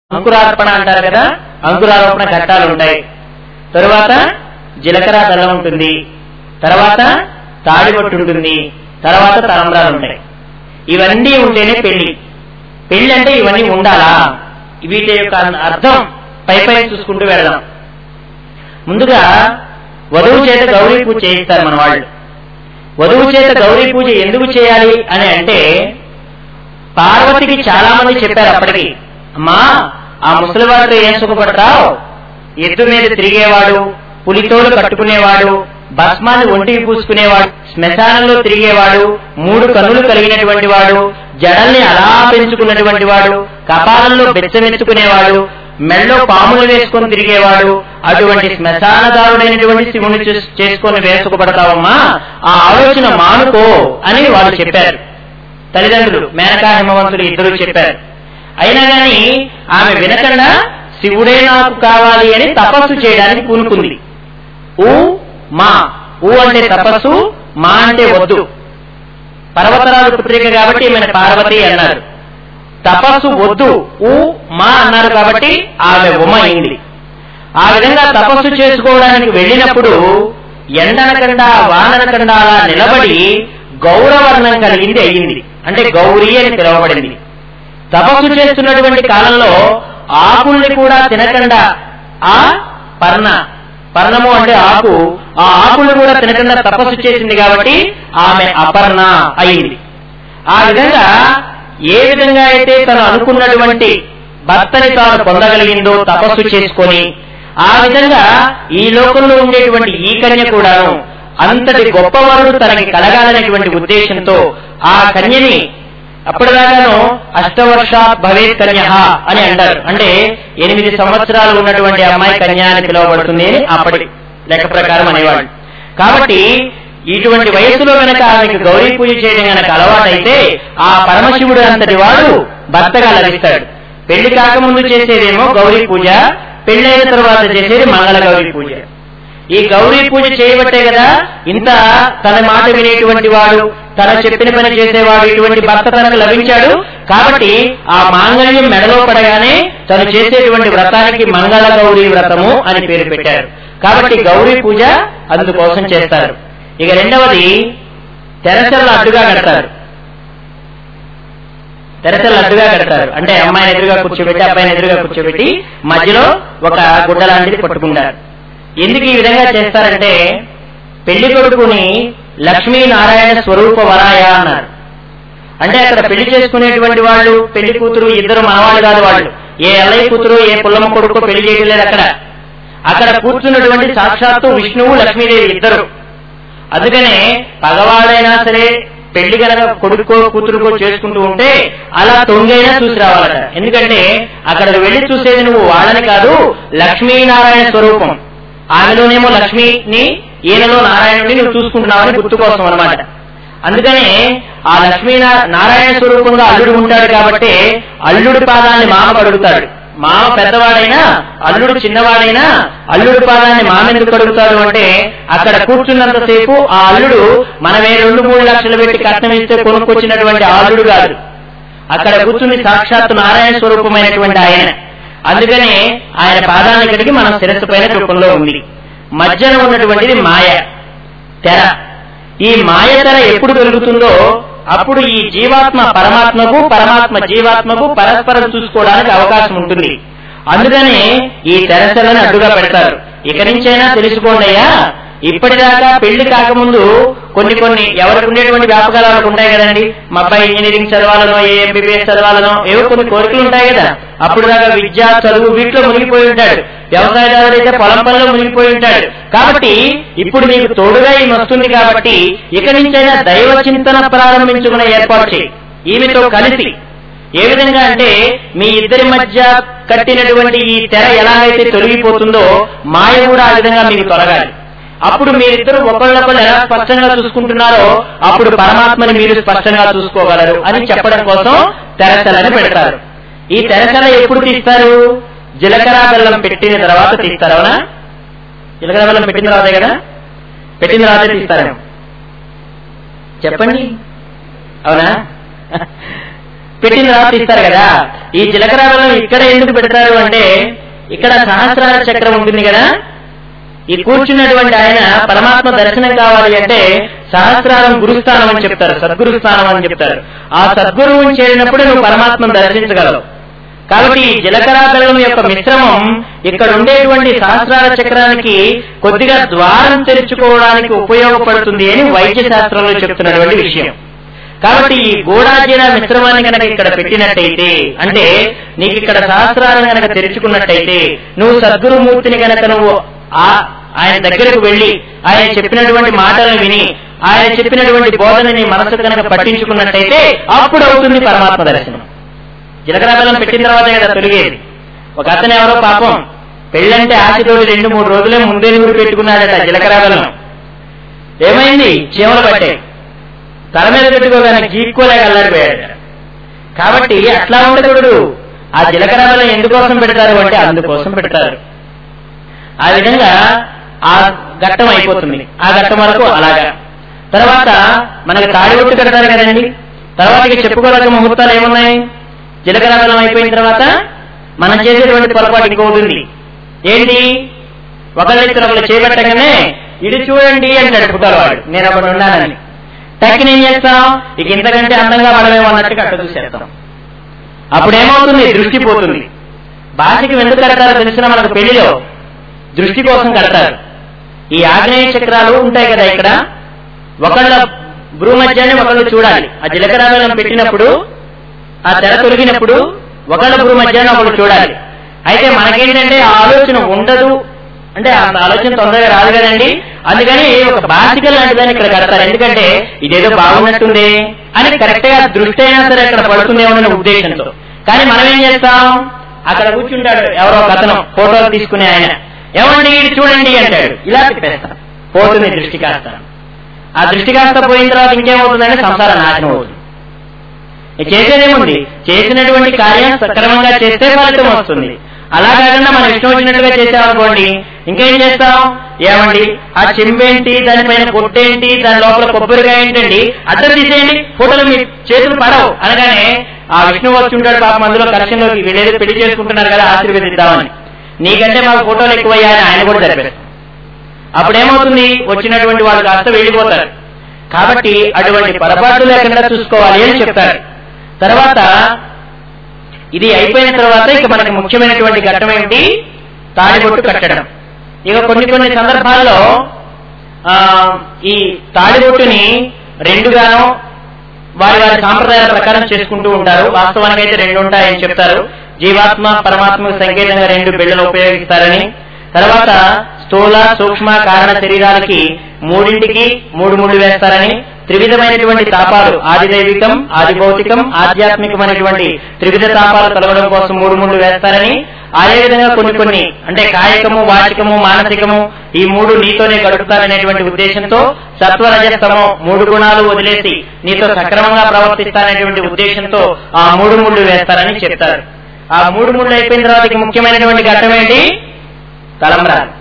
అంకురార్పణ అంటారు కదా అంకురారోపణ ఘట్టాలు ఉంటాయి తరువాత జీలకర్ర బెల్లం ఉంటుంది తర్వాత తాడిబొట్టు ఉంటుంది తర్వాత తలంబ్రాలు ఉంటాయి ఇవన్నీ ఉంటేనే పెళ్లి పెళ్లి అంటే ఇవన్నీ ఉండాలా వీటి యొక్క అర్థం పై పై చూసుకుంటూ వెళదాం ముందుగా వధువు చేత గౌరీ పూజ చేయిస్తారు మన వాళ్ళు వధువు చేత గౌరీ పూజ ఎందుకు చేయాలి అని అంటే పార్వతికి చాలా మంది చెప్పారు అప్పటికి అమ్మా ఆ ముసలివాడితో ఏం సుఖపడతావు ఎద్దు మీద తిరిగేవాడు పులితోలు కట్టుకునేవాడు భస్మాన్ని ఒంటికి పూసుకునేవాడు శ్మశానంలో తిరిగేవాడు మూడు కన్నులు కలిగినటువంటి వాడు జడల్ని అలా పెంచుకున్నటువంటి వాడు కపాలంలో బెచ్చమెత్తుకునేవాడు మెళ్ళో పాములు వేసుకొని తిరిగేవాడు అటువంటి శ్మశానదారుడైనటువంటి శివుని చూస్- చేసుకొని వేసుకుపడతావమ్మా ఆ ఆలోచన మానుకో అని వాళ్ళు చెప్పారు తల్లిదండ్రులు మేనకా హిమవంతులు ఇద్దరు చెప్పారు అయినా గాని ఆమె వినకుండా శివుడే నాకు కావాలి అని తపస్సు చేయడానికి పూనుకుంది ఊ మా ఊ అంటే తపస్సు మా అంటే వద్దు పర్వతరాజు పుత్రిక కాబట్టి ఈమెను పార్వతి అన్నారు తపస్సు వద్దు ఊ మా అన్నారు కాబట్టి ఆమె ఉమ అయింది ఆ విధంగా తపస్సు చేసుకోవడానికి వెళ్ళినప్పుడు ఎండనకండా వాననకండా అలా నిలబడి గౌరవర్ణం కలిగింది అయ్యింది అంటే గౌరీ అని పిలువబడింది తపస్సు చేస్తున్నటువంటి కాలంలో ఆకుల్ని కూడా తినకుండా ఆ పర్ణ పర్ణము అంటే ఆకు ఆ ఆకుల్ని కూడా తినకుండా తపస్సు చేసింది కాబట్టి ఆమె అపర్ణ అయింది ఆ విధంగా ఏ విధంగా అయితే తను అనుకున్నటువంటి భర్తని తాను పొందగలిగిందో తపస్సు చేసుకొని ఆ విధంగా ఈ లోకంలో ఉండేటువంటి ఈ కన్య కూడాను అంతటి గొప్పవరుడు తనకి కలగాలనేటువంటి ఉద్దేశంతో ఆ కన్యని అప్పటిదాకాను అష్టవర్ష భవేత్ కన్య అని అంటారు అంటే ఎనిమిది సంవత్సరాలు ఉన్నటువంటి అమ్మాయి కన్య అని పిలువబడుతుంది అని అప్పటి లెక్క ప్రకారం అనేవాడు కాబట్టి ఇటువంటి వయసులో గనక ఆమెకు గౌరీ పూజ చేయడం గనక అలవాటైతే ఆ పరమశివుడు అంతటి వాడు భర్తగా లభిస్తాడు పెళ్లి కాకముందు చేసేదేమో గౌరీ పూజ పెళ్ళైన తర్వాత చేసేది మంగళ గౌరీ పూజ ఈ గౌరీ పూజ చేయబట్టే కదా ఇంత తన మాట వినేటువంటి వాడు తన చెప్పిన పని చేసేవాడు ఇటువంటి భర్త తనకు లభించాడు కాబట్టి ఆ మాంగళ్యం మెడలో పడగానే తను చేసేటువంటి వ్రతానికి మంగళ గౌరీ వ్రతము అని పేరు పెట్టారు కాబట్టి గౌరీ పూజ అందుకోసం చేస్తారు ఇక రెండవది తెరచల్ల అడ్డుగా కడతారు తెరచల్ల అడ్డుగా కడతారు అంటే అమ్మాయిని ఎదురుగా కూర్చోబెట్టి అబ్బాయిని ఎదురుగా కూర్చోబెట్టి మధ్యలో ఒక గుడ్డ లాంటిది పట్టుకుంటారు ఎందుకు ఈ విధంగా చేస్తారంటే పెళ్లి కొడుకుని లక్ష్మీనారాయణ స్వరూప వరాయ అన్నారు అంటే అక్కడ పెళ్లి చేసుకునేటువంటి వాళ్ళు పెళ్లి కూతురు ఇద్దరు మనవాళ్ళు కాదు వాళ్ళు ఏ ఎల్లయ్య కూతురు ఏ పుల్లమ్మ కొడుకు పెళ్లి చేయడం లేదు అక్కడ అక్కడ కూర్చున్నటువంటి సాక్షాత్తు విష్ణువు లక్ష్మీదేవి ఇద్దరు అందుకనే పగవాడైనా సరే పెళ్లి గనక కొడుకో కూతురుకో చేసుకుంటూ ఉంటే అలా తొంగైనా చూసి రావాలట ఎందుకంటే అక్కడ వెళ్లి చూసేది నువ్వు వాళ్ళని కాదు లక్ష్మీనారాయణ స్వరూపం ఆమెలోనేమో లక్ష్మిని ఈయనలో నారాయణుడిని నువ్వు చూసుకుంటున్నావని గుర్తు కోసం అనమాట అందుకనే ఆ లక్ష్మీ నారాయణ స్వరూపంగా అల్లుడు ఉంటాడు కాబట్టి అల్లుడి పాదాన్ని మామ కడుగుతాడు మామ పెద్దవాడైనా అల్లుడు చిన్నవాడైనా అల్లుడి పాదాన్ని మామ ఎందుకు కడుగుతాడు అంటే అక్కడ కూర్చున్నంతసేపు ఆ అల్లుడు మనమే రెండు మూడు లక్షలు పెట్టి కట్నం ఇస్తే కొనుక్కొచ్చినటువంటి ఆ అల్లుడు కాదు అక్కడ కూర్చుని సాక్షాత్తు నారాయణ స్వరూపమైనటువంటి ఆయన అందుకనే ఆయన పాదాన్ని కడిగి మన శిరస్సు పైన రూపంలో ఉంది మధ్యన ఉన్నటువంటిది మాయ తెర ఈ మాయ తెర ఎప్పుడు పెరుగుతుందో అప్పుడు ఈ జీవాత్మ పరమాత్మకు పరమాత్మ జీవాత్మకు పరస్పరం చూసుకోవడానికి అవకాశం ఉంటుంది అందుకనే ఈ తెరసలను అడ్డుగా పెడతారు ఇక నుంచైనా తెలుసుకోండి అయ్యా ఇప్పటిదాకా పెళ్లి కాకముందు కొన్ని కొన్ని ఎవరికి ఉండేటువంటి వ్యాపకాలు వాళ్ళకు ఉంటాయి కదండి మా అబ్బాయి ఇంజనీరింగ్ చదవాలనో ఏ ఎంబీబీఎస్ చదవాలనో ఏవో కొన్ని కోరికలు ఉంటాయి కదా అప్పుడు దాకా విద్య చదువు వీటిలో మునిగిపోయి ఉంటాడు వ్యవసాయదారుడైతే పొలం పనిలో మునిగిపోయి ఉంటాడు కాబట్టి ఇప్పుడు నీకు తోడుగా ఈమె వస్తుంది కాబట్టి ఇక నుంచైనా దైవ చింతన ప్రారంభించుకునే ఏర్పాటు చేయి ఈమెతో కలిసి ఏ విధంగా అంటే మీ ఇద్దరి మధ్య కట్టినటువంటి ఈ తెర ఎలాగైతే తొలగిపోతుందో మాయ కూడా ఆ విధంగా మీకు తొలగాలి అప్పుడు మీరిద్దరు ఒకళ్ళొకళ్ళు ఎలా స్పష్టంగా చూసుకుంటున్నారో అప్పుడు పరమాత్మని మీరు స్పష్టంగా చూసుకోగలరు అని చెప్పడం కోసం తెరచలని పెడతారు ఈ తెరచల ఎప్పుడు తీస్తారు జీలకర్ర బెల్లం పెట్టిన తర్వాత తీస్తారు అవునా జీలకర్ర బెల్లం పెట్టిన తర్వాతే కదా పెట్టిన తర్వాతే తీస్తారేమో చెప్పండి అవునా పెట్టిన తర్వాత ఇస్తారు కదా ఈ జీలకర్ర బెల్లం ఇక్కడ ఎందుకు పెడతారు అంటే ఇక్కడ సహస్రార చక్రం ఉంటుంది కదా ఈ కూర్చున్నటువంటి ఆయన పరమాత్మ దర్శనం కావాలి అంటే సహస్రారం గురుస్థానం అని చెప్తారు సద్గురు స్థానం అని చెప్తారు ఆ సద్గురువుని చేరినప్పుడు నువ్వు పరమాత్మను దర్శించగలవు కాబట్టి ఈ జలకరా బెల్లం యొక్క మిశ్రమం ఇక్కడ ఉండేటువంటి సహస్రార చక్రానికి కొద్దిగా ద్వారం తెరుచుకోవడానికి ఉపయోగపడుతుంది అని వైద్య శాస్త్రంలో చెప్తున్నటువంటి విషయం కాబట్టి ఈ గోడాజీన మిశ్రమాన్ని కనుక ఇక్కడ పెట్టినట్టయితే అంటే నీకు ఇక్కడ సహస్రాలను కనుక తెరుచుకున్నట్టయితే నువ్వు సద్గురుమూర్తిని కనుక నువ్వు ఆ ఆయన దగ్గరకు వెళ్లి ఆయన చెప్పినటువంటి మాటలను విని ఆయన చెప్పినటువంటి బోధనని మనసు కనుక పట్టించుకున్నట్టయితే అప్పుడు అవుతుంది పరమాత్మ దర్శనం జీలకర్ర బెల్లం పెట్టిన తర్వాతే కదా తొలిగేది ఒక అతను ఎవరో పాపం పెళ్ళంటే ఆశతోటి రెండు మూడు రోజులే ముందే నూరు పెట్టుకున్నాడట జీలకర్ర బెల్లం ఏమైంది చీమలు పట్టే తల మీద పెట్టుకోగానే గీక్కోలేక అల్లాడిపోయాడట కాబట్టి అట్లా ఉండకూడదు ఆ జీలకర్ర బెల్లం ఎందుకోసం పెడతారు అంటే అందుకోసం పెడతారు ఆ విధంగా ఆ ఘట్టం అయిపోతుంది ఆ ఘట్టం వరకు అలాగా తర్వాత మనకి తాడిబొట్టు కడతారు కదండి తర్వాత ఇక చెప్పుకోదగ్గ ముహూర్తాలు ఏమున్నాయి జీలకర్ర బెల్లం అయిపోయిన తర్వాత మనం చేసేటువంటి పొరపాటు ఇంకొకటి ఉంది ఏంటి ఒకళ్ళిద్దరు ఒకళ్ళు చేపట్టగానే ఇది చూడండి అంటాడు పుట్టాలవాడు నేను అక్కడ ఉన్నానని టక్కిని ఏం చేస్తాం ఇక ఇంతకంటే అందంగా మనమేమో అన్నట్టుగా అక్కడ చూసేస్తాం అప్పుడేమవుతుంది దృష్టి పోతుంది భాషకి ఎందుకు కడతారో తెలిసిన మనకు పెళ్లిలో దృష్టి కోసం కడతారు ఈ ఆగ్నేయ చక్రాలు ఉంటాయి కదా ఇక్కడ ఒకళ్ళ భ్రూమధ్యాన్ని ఒకళ్ళు చూడాలి ఆ జీలకర్ర బెల్లం పెట్టినప్పుడు ఆ తెర తొలగినప్పుడు ఒకళ్ళ భ్రూమధ్యాన్ని ఒకళ్ళు చూడాలి అయితే మనకేంటంటే ఆ ఆలోచన ఉండదు అంటే అంత ఆలోచన తొందరగా రాదు కదండి అందుకని ఒక బాసికల్ లాంటిదని ఇక్కడ కడతారు ఎందుకంటే ఇదేదో బాగున్నట్టుంది అని కరెక్ట్ గా దృష్టి అయినా సరే అక్కడ పడుతుందేమో అనే ఉద్దేశంతో కానీ మనం ఏం చేస్తాం అక్కడ కూర్చుంటాడు ఎవరో ఒక అతను ఫోటోలు తీసుకునే ఆయన ఏమండి ఇది చూడండి అంటాడు ఇలా తిప్పేస్తాం పోతుంది దృష్టి కాస్త ఆ దృష్టి కాస్త పోయిన తర్వాత ఇంకేమవుతుందంటే సంసారం నాశనం అవుతుంది ఇక చేసేదేముంది చేసినటువంటి కార్యం సక్రమంగా చేస్తే ఫలితం వస్తుంది అలా కాకుండా మనం ఇష్టం వచ్చినట్టుగా చేసామనుకోండి ఇంకేం చేస్తాం ఏమండి ఆ చెంబేంటి దానిపైన కొట్టేంటి దాని లోపల కొబ్బరికాయ ఏంటండి అద్దం తీసేయండి ఫోటోలు మీ చేతులు పడవు అనగానే ఆ విష్ణు వచ్చి ఉంటాడు పాపం అందులో కలెక్షన్లోకి వీళ్ళేదో పెళ్లి చేసుకుంటున్నారు కదా ఆశీర్వదిద్దామని నీకంటే మాకు ఫోటోలు ఎక్కువయ్యా అని ఆయన కూడా జరిపేస్తాం అప్పుడేమవుతుంది వచ్చినటువంటి వాళ్ళు కాస్త వెళ్ళిపోతారు కాబట్టి అటువంటి పొరపాటు లేకుండా చూసుకోవాలి అని చెప్తారు తర్వాత ఇది అయిపోయిన తర్వాత ఇక మనకి ముఖ్యమైనటువంటి ఘట్టం ఏమిటి తాడిబొట్టు కట్టడం ఇక కొన్ని కొన్ని సందర్భాల్లో ఆ, ఈ తాడిబొట్టుని రెండుగానో వారి వారి సాంప్రదాయాల ప్రకారం చేసుకుంటూ ఉంటారు వాస్తవానికి అయితే రెండు ఉంటాయని చెప్తారు జీవాత్మ పరమాత్మకు సంకేతంగా రెండు బిళ్ళలు ఉపయోగిస్తారని తర్వాత స్థూల సూక్ష్మ కారణ శరీరాలకి మూడింటికి మూడు ముళ్ళు వేస్తారని త్రివిధమైనటువంటి తాపాలు ఆదిదైవికం ఆదిభౌతికం ఆధ్యాత్మికమైనటువంటి త్రివిధ తాపాలు కలగడం కోసం మూడు ముళ్ళు వేస్తారని అదేవిధంగా కొన్ని కొన్ని అంటే కాయకము వాచికము మానసికము ఈ మూడు నీతోనే గడుపుతారనేటువంటి ఉద్దేశంతో సత్వరజస్తమో మూడు గుణాలు వదిలేసి నీతో సక్రమంగా ప్రవర్తిస్తారనేటువంటి ఉద్దేశంతో ఆ మూడు ముళ్ళు వేస్తారని చెప్తారు ఆ మూడు ముళ్ళు అయిపోయిన తర్వాత ఇక ముఖ్యమైనటువంటి ఘట్టం ఏంటి తలంబ్రాలు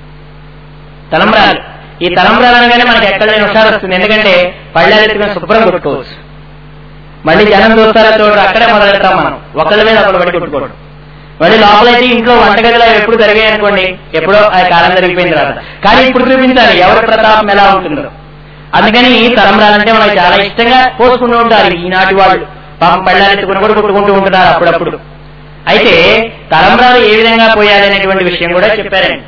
తలంబ్రాలు ఈ తలంబ్రాలు అనగానే మనకి ఎక్కడ లేని హుషారు వస్తుంది ఎందుకంటే పళ్ళెత్తుకుని శుభ్రం కొట్టుకోవచ్చు మళ్ళీ జనం చూస్తారా చూడరు అక్కడే మొదలెడతాం మనం ఒకళ్ళ మీద ఒకళ్ళు పడి కొట్టుకోవడం మళ్ళీ లోపలైతే ఇంట్లో వంటగదిలో ఎప్పుడు జరిగాయి అనుకోండి ఎప్పుడో ఆ కాలం జరిగిపోయిన తర్వాత కానీ ఇప్పుడు చూపించాలి ఎవరి ప్రతాపం ఎలా ఉంటుందో అందుకని తలంబ్రాలంటే మనకి చాలా ఇష్టంగా పోసుకుంటూ ఉంటారు ఈనాటి వాళ్ళు పాపం పళ్ళెత్తుకుని కూడా కొట్టుకుంటూ ఉంటున్నారు అప్పుడప్పుడు అయితే తలంబ్రాలు ఏ విధంగా పోయాలి అనేటువంటి విషయం కూడా చెప్పారండి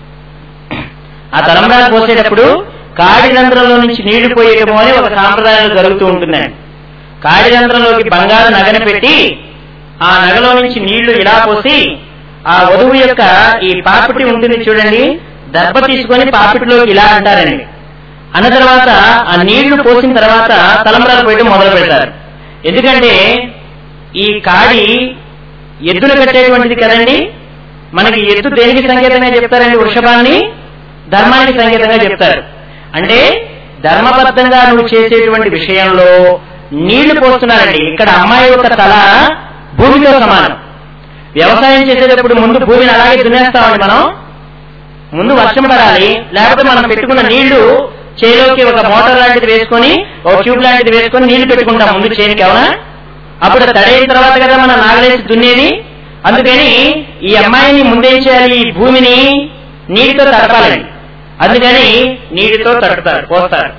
ఆ తలంబ్రాలు పోసేటప్పుడు కాడిరంధ్రంలో నుంచి నీళ్లు పోయేయటము అని ఒక సాంప్రదాయంలో జరుగుతూ ఉంటుందండి కాడిరంధ్రంలోకి బంగారు నగను పెట్టి ఆ నగలో నుంచి నీళ్లు ఇలా పోసి ఆ వధువు యొక్క ఈ పాపిటి ఉంటుంది చూడండి దర్భ తీసుకొని పాపిటిలోకి ఇలా అంటారండి అన్న తర్వాత ఆ నీళ్లు పోసిన తర్వాత తలంబ్రాలు పోయడం మొదలు పెడతారు ఎందుకంటే ఈ కాడి ఎద్దులు కట్టేటువంటిది కదండి మనకి ఎద్దు దేనికి సంకేతంగా చెప్తారండి వృషభాన్ని ధర్మానికి సంకేతంగా చెప్తారు అంటే ధర్మబద్ధంగా నువ్వు చేసేటువంటి విషయంలో నీళ్లు పోస్తున్నారండి ఇక్కడ అమ్మాయి యొక్క తల భూమితో సమానం వ్యవసాయం చేసేటప్పుడు ముందు భూమిని అలాగే దున్నేస్తామండి మనం ముందు వర్షం పడాలి లేకపోతే మనం పెట్టుకున్న నీళ్లు చేలోకి ఒక మోటార్ లాంటిది వేసుకొని ఒక ట్యూబ్ లాంటిది వేసుకొని నీళ్లు పెట్టుకుంటాం ముందు చేనికి అవునా అప్పుడు తడైన తర్వాత కదా మన నాగలేసి దున్నేది అందుకని ఈ అమ్మాయిని ముందేం చేయాలి ఈ భూమిని నీటితో తడపాలని అందుకని నీటితో తడుపుతారు పోస్తారు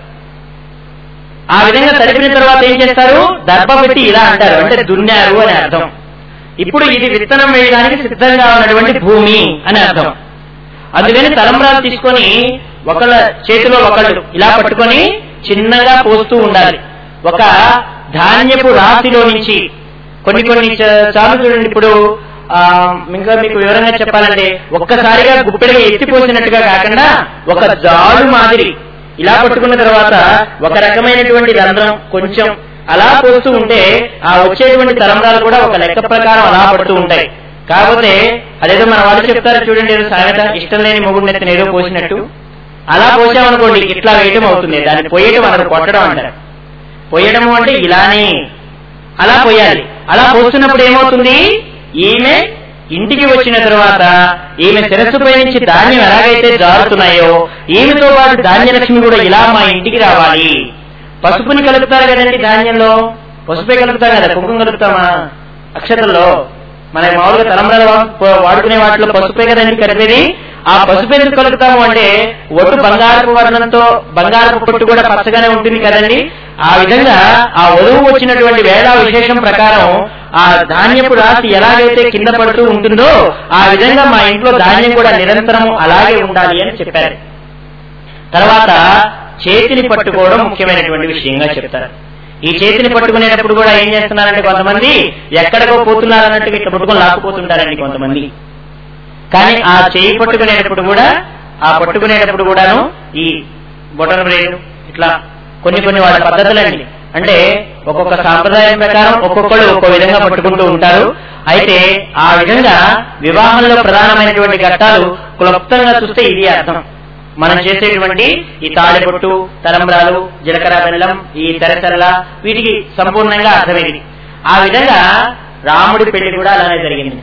ఆ విధంగా తడిపిన తర్వాత ఏం చేస్తారు దర్భ పెట్టి ఇలా అంటారు అంటే దున్నారు అని అర్థం ఇప్పుడు ఇది విత్తనం వేయడానికి సిద్ధంగా ఉన్నటువంటి భూమి అని అర్థం అందుకని తలంబ్రాలు తీసుకొని ఒకళ్ళ చేతిలో ఒకళ్ళు ఇలా పట్టుకొని చిన్నగా పోస్తూ ఉండాలి ఒక ధాన్యపు రాశిలో నుంచి కొన్ని కొన్ని చ- చాలు చూడండి ఇప్పుడు ఆ, ఇంకా మీకు వివరంగా చెప్పాలంటే ఒక్కసారిగా గుప్పెడిగా ఎత్తిపోసినట్టుగా కాకుండా ఒక జాడు మాదిరి ఇలా పట్టుకున్న తర్వాత ఒక రకమైనటువంటి రంధ్రం కొంచెం అలా పోస్తూ ఉంటే ఆ వచ్చేటువంటి తరంగాలు కూడా ఒక లెక్క ప్రకారం అలా పడుతూ ఉంటాయి కాకపోతే అదేదో మన వాళ్ళు చెప్తారు చూడండి ఏదో సామెత ఇష్టం లేని మొగుడు నెత్తిన ఏదో పోసినట్టు అలా పోసామనుకోండి ఇట్లా వేయటం అవుతుంది దాన్ని పోయటం అనరు కొట్టడం అంటారు పోయడము అంటే ఇలానే అలా పోయాలి అలా పోస్తున్నప్పుడు ఏమవుతుంది ఈమె ఇంటికి వచ్చిన తర్వాత ఈమె శిరస్సుపై నుంచి ధాన్యం ఎలాగైతే జారుతున్నాయో ఈమెతో పాటు ధాన్యలక్ష్మి కూడా ఇలా మా ఇంటికి రావాలి పసుపుని కలుపుతారు కదండి ధాన్యంలో పసుపే కలుపుతాం కదా కుంకుమ కలుపుతామా అక్షతల్లో మన మామూలుగా తలంబ్రాలు వా- వాడుకునే వాటిలో పసుపే కదండి కలిపేది ఆ పసుపు ఎందుకు కలుపుతాము అంటే ఒట్టు బంగారపు వర్ణంతో బంగారపు పొట్టు కూడా పచ్చగానే ఉంటుంది కదండి ఆ విధంగా ఆ వధువు వచ్చినటువంటి వేళ విశేషం ప్రకారం ఆ ధాన్యపు రాశి ఎలాగైతే కింద పడుతూ ఉంటుందో ఆ విధంగా మా ఇంట్లో ధాన్యం కూడా నిరంతరం అలాగే ఉండాలి అని చెప్పారు తర్వాత చేతిని పట్టుకోవడం ముఖ్యమైనటువంటి విషయంగా చెప్తారు ఈ చేతిని పట్టుకునేటప్పుడు కూడా ఏం చేస్తున్నారంటే కొంతమంది ఎక్కడికో పోతున్నారన్నట్టు ఇట్లా పట్టుకొని లాక్కుపోతుంటారండి కొంతమంది కానీ ఆ చేయి పట్టుకునేటప్పుడు కూడా ఆ పట్టుకునేటప్పుడు కూడాను ఈ బొటన బ్రేడు ఇట్లా కొన్ని కొన్ని వాళ్ళ పద్ధతులండి అంటే ఒక్కొక్క సాంప్రదాయం ప్రకారం ఒక్కొక్కళ్ళు ఒక్కో విధంగా పట్టుకుంటూ ఉంటారు అయితే ఆ విధంగా వివాహంలో ప్రధానమైనటువంటి ఘట్టాలు క్లుప్తంగా చూస్తే ఇది అర్థం మనం చేసేటువంటి ఈ తాళిబొట్టు తలంబ్రాలు జీలకర్ర బెల్లం ఈ తెరచల్ల వీటికి సంపూర్ణంగా అర్థమైంది ఆ విధంగా రాముడి పెళ్లి కూడా అలానే జరిగింది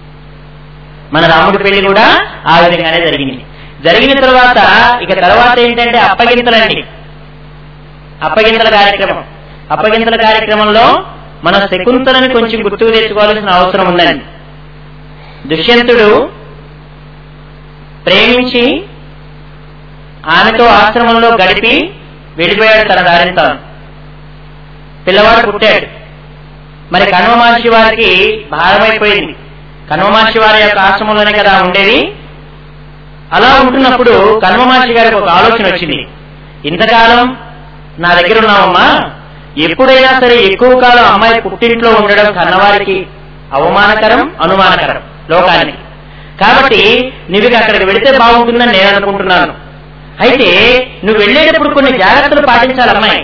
మన రాముడి పెళ్లి కూడా ఆ విధంగానే జరిగింది జరిగిన తర్వాత ఇక తర్వాత ఏంటంటే అప్పగింతలండి అప్పగింతల కార్యక్రమం అప్పగింతల కార్యక్రమంలో మన శకుంతలని కొంచెం గుర్తుకు తెచ్చుకోవాల్సిన అవసరం ఉందండి దుష్యంతుడు ప్రేమించి ఆమెతో ఆశ్రమంలో గడిపి వెళ్ళిపోయాడు తన దారిని తాను పిల్లవాడు పుట్టాడు మరి కన్వ మహర్షి వారికి భారమైపోయింది కన్వ మహర్షి వారి యొక్క ఆశ్రమంలోనే కదా ఉండేది అలా ఉంటున్నప్పుడు కన్వ మహర్షి గారికి ఒక ఆలోచన వచ్చింది ఇంతకాలం నా దగ్గర ఉన్నావమ్మా ఎప్పుడైనా సరే ఎక్కువ కాలం అమ్మాయి పుట్టింట్లో ఉండడం కన్నవారికి అవమానకరం అనుమానకరం లోకానికి కాబట్టి నువ్వు ఇక అక్కడికి వెళితే బాగుంటుందని నేను అనుకుంటున్నాను అయితే నువ్వు వెళ్ళేటప్పుడు కొన్ని జాగ్రత్తలు పాటించాలి అమ్మాయి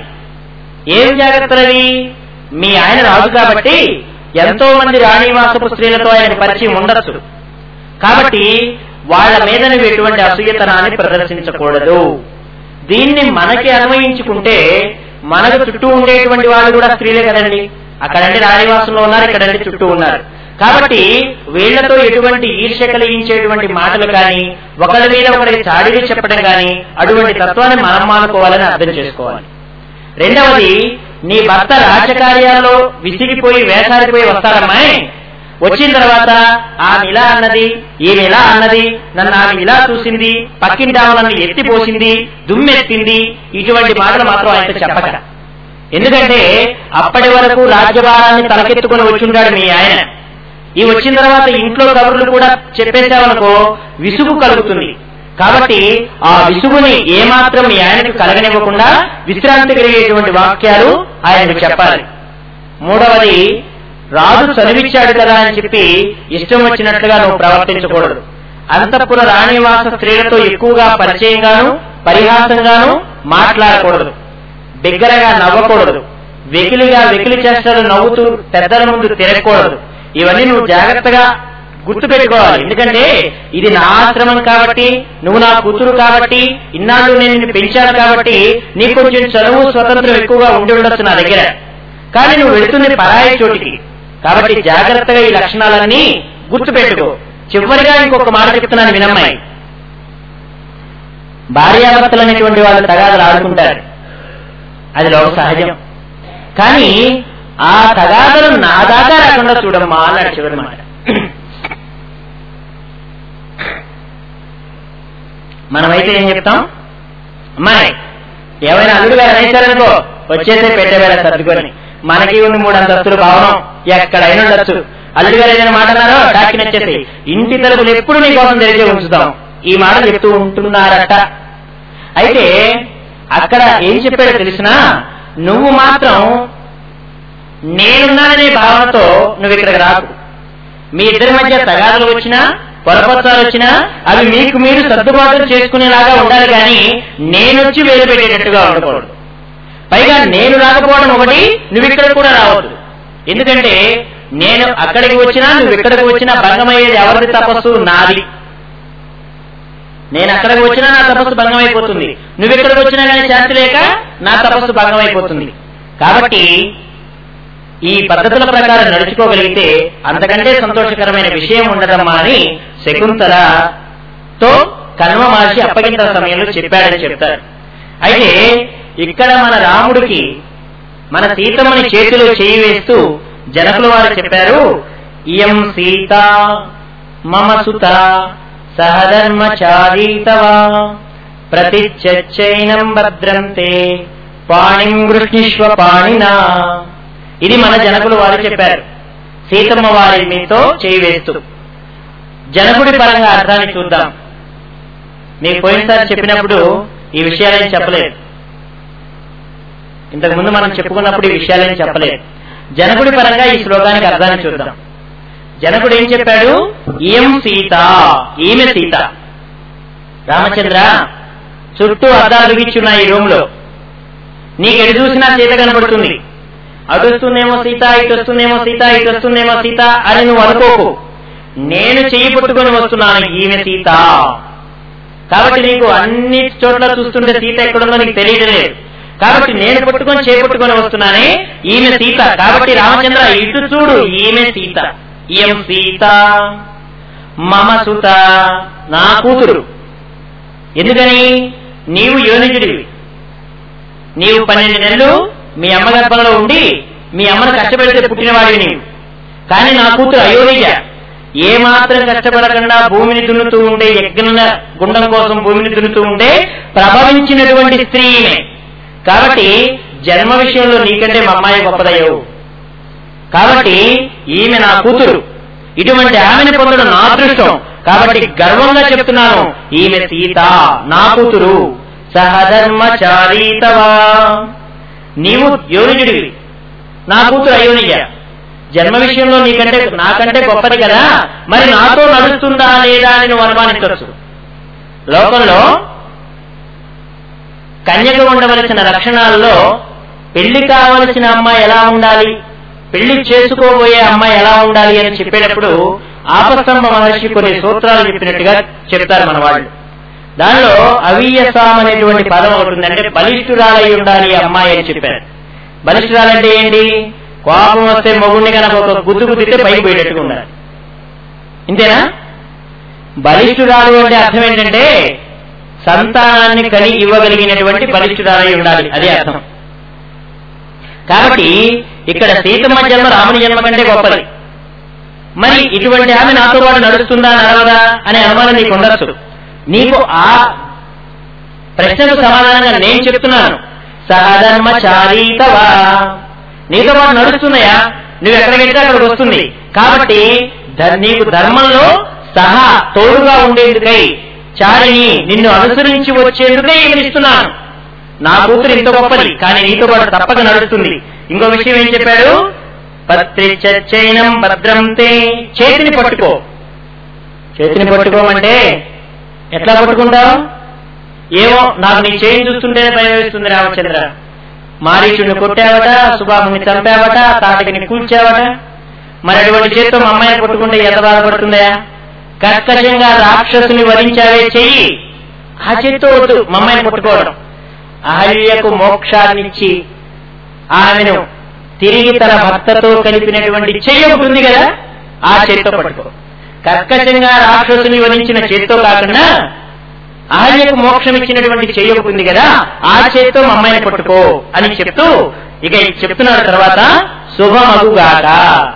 ఏం జాగ్రత్తలవి మీ ఆయన రాజు కాబట్టి ఎంతో మంది రాణివాసపు స్త్రీలతో ఆయన పరిచయం ఉండొచ్చు కాబట్టి వాళ్ళ మీద నువ్వు ఎటువంటి అసూయతనాన్ని ప్రదర్శించకూడదు దీన్ని మనకి అన్వయించుకుంటే మనకు చుట్టూ ఉండేటువంటి వాళ్ళు కూడా స్త్రీలే కదండి అక్కడంటే రాణివాసంలో ఉన్నారు ఇక్కడంటే చుట్టూ ఉన్నారు కాబట్టి వీళ్లతో ఎటువంటి ఈర్ష్య కలిగించేటువంటి మాటలు కానీ ఒకరి మీద ఒకరికి చాడీలు చెప్పడం కానీ అటువంటి తత్వాన్ని మనం మానుకోవాలని అర్థం చేసుకోవాలి రెండవది నీ భర్త రాజకార్యాల్లో విసిగిపోయి వేసారిపోయి వస్తారమ్మాయి వచ్చిన తర్వాత ఆమె ఇలా అన్నది ఈమె ఇలా అన్నది నన్ను ఆమె ఇలా చూసింది పక్కింటి ఆమె నన్ను ఎత్తిపోసింది దుమ్మెత్తింది ఇటువంటి మాటలు మాత్రం ఆయనతో చెప్పక ఎందుకంటే అప్పటి వరకు రాజ్యభారాన్ని తలకెత్తుకుని వచ్చిండాడు మీ ఆయన ఈ వచ్చిన తర్వాత ఇంట్లో కబుర్లు కూడా చెప్పేశామనుకో విసుగు కలుగుతుంది కాబట్టి ఆ విసుగుని ఏమాత్రం మీ ఆయనకు కలగనివ్వకుండా విశ్రాంతి కలిగేటువంటి వాక్యాలు ఆయనకు చెప్పాలి మూడవది రాజు చదివిచ్చాడు కదా అని చెప్పి ఇష్టం వచ్చినట్లుగా నువ్వు ప్రవర్తించకూడదు అంతఃపుర రాణివాస స్త్రీలతో ఎక్కువగా పరిచయంగాను పరిహాసంగాను మాట్లాడకూడదు బిగ్గరగా నవ్వకూడదు వెకిలిగా వెకిలి చేష్టలు నవ్వుతూ పెద్దల ముందు తిరగకూడదు ఇవన్నీ నువ్వు జాగ్రత్తగా గుర్తు పెట్టుకోవాలి ఎందుకంటే ఇది నా ఆశ్రమం కాబట్టి నువ్వు నా కూతురు కాబట్టి ఇన్నాళ్ళు నేను నిన్ను పెంచాను కాబట్టి నీకు కొంచెం చదువు స్వతంత్రం ఎక్కువగా ఉండి ఉండొచ్చు నా దగ్గర కానీ నువ్వు వెళుతుంది పరాయి చోటికి కాబట్టి జాగ్రత్తగా ఈ లక్షణాలన్నీ గుర్తు పెట్టుకో చివరిగా ఇంకొక మాట చెప్తున్నాను వినమ్మాయి భార్యాభర్తలు అనేటువంటి వాళ్ళు తగాదలు ఆడుకుంటారు అది లోక సహజం కానీ ఆ తగాదలు నా దాకా రాకుండా చూడమ్మా అన్నాడు చివరి మాట మనమైతే ఏం చెప్తాం అమ్మాయి ఏమైనా అల్లుడు గారు అనేసారనుకో వచ్చేసే పెట్టేవేళ సర్దుకొని మనకి ఉంది మూడు అంతస్తులు భవనం ఎక్కడైనా ఉండొచ్చు అల్లుడు గారు ఏదైనా మాట అన్నారో డాక్కి నచ్చేసి ఇంటి తలుపులు ఎప్పుడు నీ కోసం తెరిచి ఉంచుతాం ఈ మాట చెప్తూ ఉంటున్నారట అయితే అక్కడ ఏం చెప్పాడో తెలిసినా నువ్వు మాత్రం నేనున్నాననే భావనతో నువ్వు ఇక్కడికి రాకు మీ ఇద్దరి మధ్య తగాదులు వచ్చినా పొరపత్రాలు వచ్చినా అవి మీకు మీరు సర్దుబాటు చేసుకునేలాగా ఉండాలి కానీ నేనొచ్చి వేలు పెట్టేటట్టుగా ఉండకూడదు పైగా నేను రాకపోవడం ఒకటి నువ్వు ఇక్కడ కూడా రావద్దు ఎందుకంటే నేను అక్కడికి వచ్చినా నువ్వు ఇక్కడికి వచ్చినా భంగమయ్యేది ఎవరిది తపస్సు నాది నేను అక్కడికి వచ్చినా నా తపస్సు భంగం అయిపోతుంది నువ్వు ఇక్కడికి వచ్చినా కానీ శాంతి లేక నా తపస్సు భంగం అయిపోతుంది కాబట్టి ఈ పద్ధతుల ప్రకారం నడుచుకోగలిగితే అంతకంటే సంతోషకరమైన విషయం ఉండదమ్మా అని శకుంతలతో కన్వ మహర్షి అప్పగింతల సమయంలో చెప్పాడని చెప్తారు అయితే ఇక్కడ మన రాముడికి మన సీతమ్మని చేతిలో చేయి వేస్తూ జనకుల వారు చెప్పారు ఇయం సీత మమ సుత సహధర్మచారీతవా ప్రతిచైనం భద్రంతే పాణిం గృష్ణిష్వ పాణినా ఇది మన జనకులు వారు చెప్పారు సీతమ్మ వారి మీతో చేయి వేస్తూ జనకుడి పరంగా అర్థాన్ని చూద్దాం మీకు పోయినసారి చెప్పినప్పుడు ఈ విషయాలేం చెప్పలేదు ఇంతకు ముందు మనం చెప్పుకున్నప్పుడు ఈ విషయాలేం చెప్పలేదు జనకుడి పరంగా ఈ శ్లోకానికి అర్థాన్ని చూద్దాం జనకుడు ఏం చెప్పాడు ఇయం సీత ఈమె సీత రామచంద్ర చుట్టూ అద్దాలు బిగించున్నాయి ఈ రూమ్ లో నీకు ఎటు చూసినా సీత కనబడుతుంది అటు వస్తుందేమో సీత ఇటు వస్తుందేమో సీత ఇటు వస్తుందేమో సీత అని నువ్వు అనుకోకు నేను చెయ్యి పట్టుకొని వస్తున్నాను ఈమె సీత కాబట్టి నీకు అన్ని చోట్ల చూస్తుంటే సీత ఎక్కడుందో నీకు తెలియడం లేదు కాబట్టి నేను పట్టుకొని చేపట్టుకొని వస్తున్నానే ఈమె సీత కాబట్టి రామచంద్ర ఇటు చూడు ఈమె సీత ఇయం సీత మమ సుత నా కూతురు ఎందుకని నీవు యోనిజుడివి నీవు పన్నెండు నెలలు మీ అమ్మ గర్భంలో ఉండి మీ అమ్మను కష్టపెడితే పుట్టినవాడివి నీవు కానీ నా కూతురు అయోనిజ ఏ మాత్రం కష్టపడకుండా భూమిని దున్నుతూ ఉంటే యజ్ఞ గుండం కోసం భూమిని దున్నుతూ ఉంటే ప్రభవించినటువంటి స్త్రీ ఈమె కాబట్టి జన్మ విషయంలో నీకంటే మా అమ్మాయి గొప్పదయ్యవు కాబట్టి ఈమె నా కూతురు ఇటువంటి ఆమెను పొందడం నా అదృష్టం కాబట్టి గర్వంగా చెప్తున్నాను ఈమె సీత నా కూతురు సహధర్మచారీతవా నీవు యోనిజుడివి నా కూతురు అయోనిజ జన్మ విషయంలో నీకంటే నాకంటే గొప్పది కదా మరి నాతో నడుస్తుందా లేదా అని నువ్వు అనుమానించవచ్చు లోకంలో కన్యక ఉండవలసిన లక్షణాల్లో పెళ్లి కావలసిన అమ్మాయి ఎలా ఉండాలి పెళ్లి చేసుకోబోయే అమ్మాయి ఎలా ఉండాలి అని చెప్పేటప్పుడు ఆపస్తంభ మహర్షి కొన్ని సూత్రాలు చెప్పినట్టుగా చెప్తారు మన వాళ్ళు దానిలో అవీయసాం అనేటువంటి పదం ఒకటి ఉంది అంటే బలిష్ఠురాలై ఉండాలి ఈ అమ్మాయి అని చెప్పారు బలిష్ఠురాలంటే ఏంటి కోపం వస్తే మొగుడిని కనుక ఒక గుద్దు గుద్దితే పైకి పోయేటట్టుగా ఉండాలి ఇంతేనా బలిష్ఠురాలు అంటే అర్థం ఏంటంటే సంతానాన్ని కని ఇవ్వగలిగినటువంటి బలిష్ఠురాలై ఉండాలి అదే అర్థం కాబట్టి ఇక్కడ సీతమ్మ జన్మ రాముని జన్మ కంటే గొప్పది మరి ఇటువంటి ఆమె నాతో పాటు నడుస్తుందా నడవదా అనే అనుమానం నీకు ఉండొచ్చు నీకు ఆ ప్రశ్నకు సమాధానంగా నేను చెప్తున్నాను సహధర్మచారీతవా నీతో పాటు నడుస్తున్నాయా నువ్వు ఎక్కడికి వెళ్తే అక్కడికి వస్తుంది కాబట్టి ధ- నీకు ధర్మంలో సహా తోడుగా ఉండేందుకై చారిని నిన్ను అనుసరించి వచ్చేందుకై ఇస్తున్నాను నా కూతురు ఇంత గొప్పది కానీ నీతో పాటు తప్పక నడుస్తుంది ఇంకో విషయం ఏం చెప్పాడు పత్రి చైనం భద్రంతే చేతిని పట్టుకో చేతిని పట్టుకోమంటే ఎట్లా పట్టుకుంటావు ఏమో నాకు నీ చేయిని చూస్తుంటేనే భయం వేస్తుంది రామచంద్ర మారీచుడిని కొట్టావట సుబాహుని చంపావట తాటకిని కూల్చావట మరి అటువంటి చేత్తో మా అమ్మాయిని కొట్టుకుంటే ఎంత బాధపడుతుందా కర్కశంగా రాక్షసుని వరించావే చెయ్యి ఆ చేత్తో వద్దు మా అమ్మాయిని కొట్టుకోవడం అహల్యకు మోక్షాన్నిచ్చి ఆమెను తిరిగి తన భర్తతో కలిపినటువంటి చెయ్యి ఒకటి ఉంది కదా ఆ చేత్తో పట్టుకో కర్కశంగా రాక్షసుని వరించిన చేత్తో కాకుండా అహల్యకు మోక్షం ఇచ్చినటువంటి చెయ్యి ఒకటి ఉంది కదా ఆ చేత్తో మా అమ్మాయిని పట్టుకో అని చెప్తూ ఇక చెప్తున్నారు తర్వాత శుభమగుగాక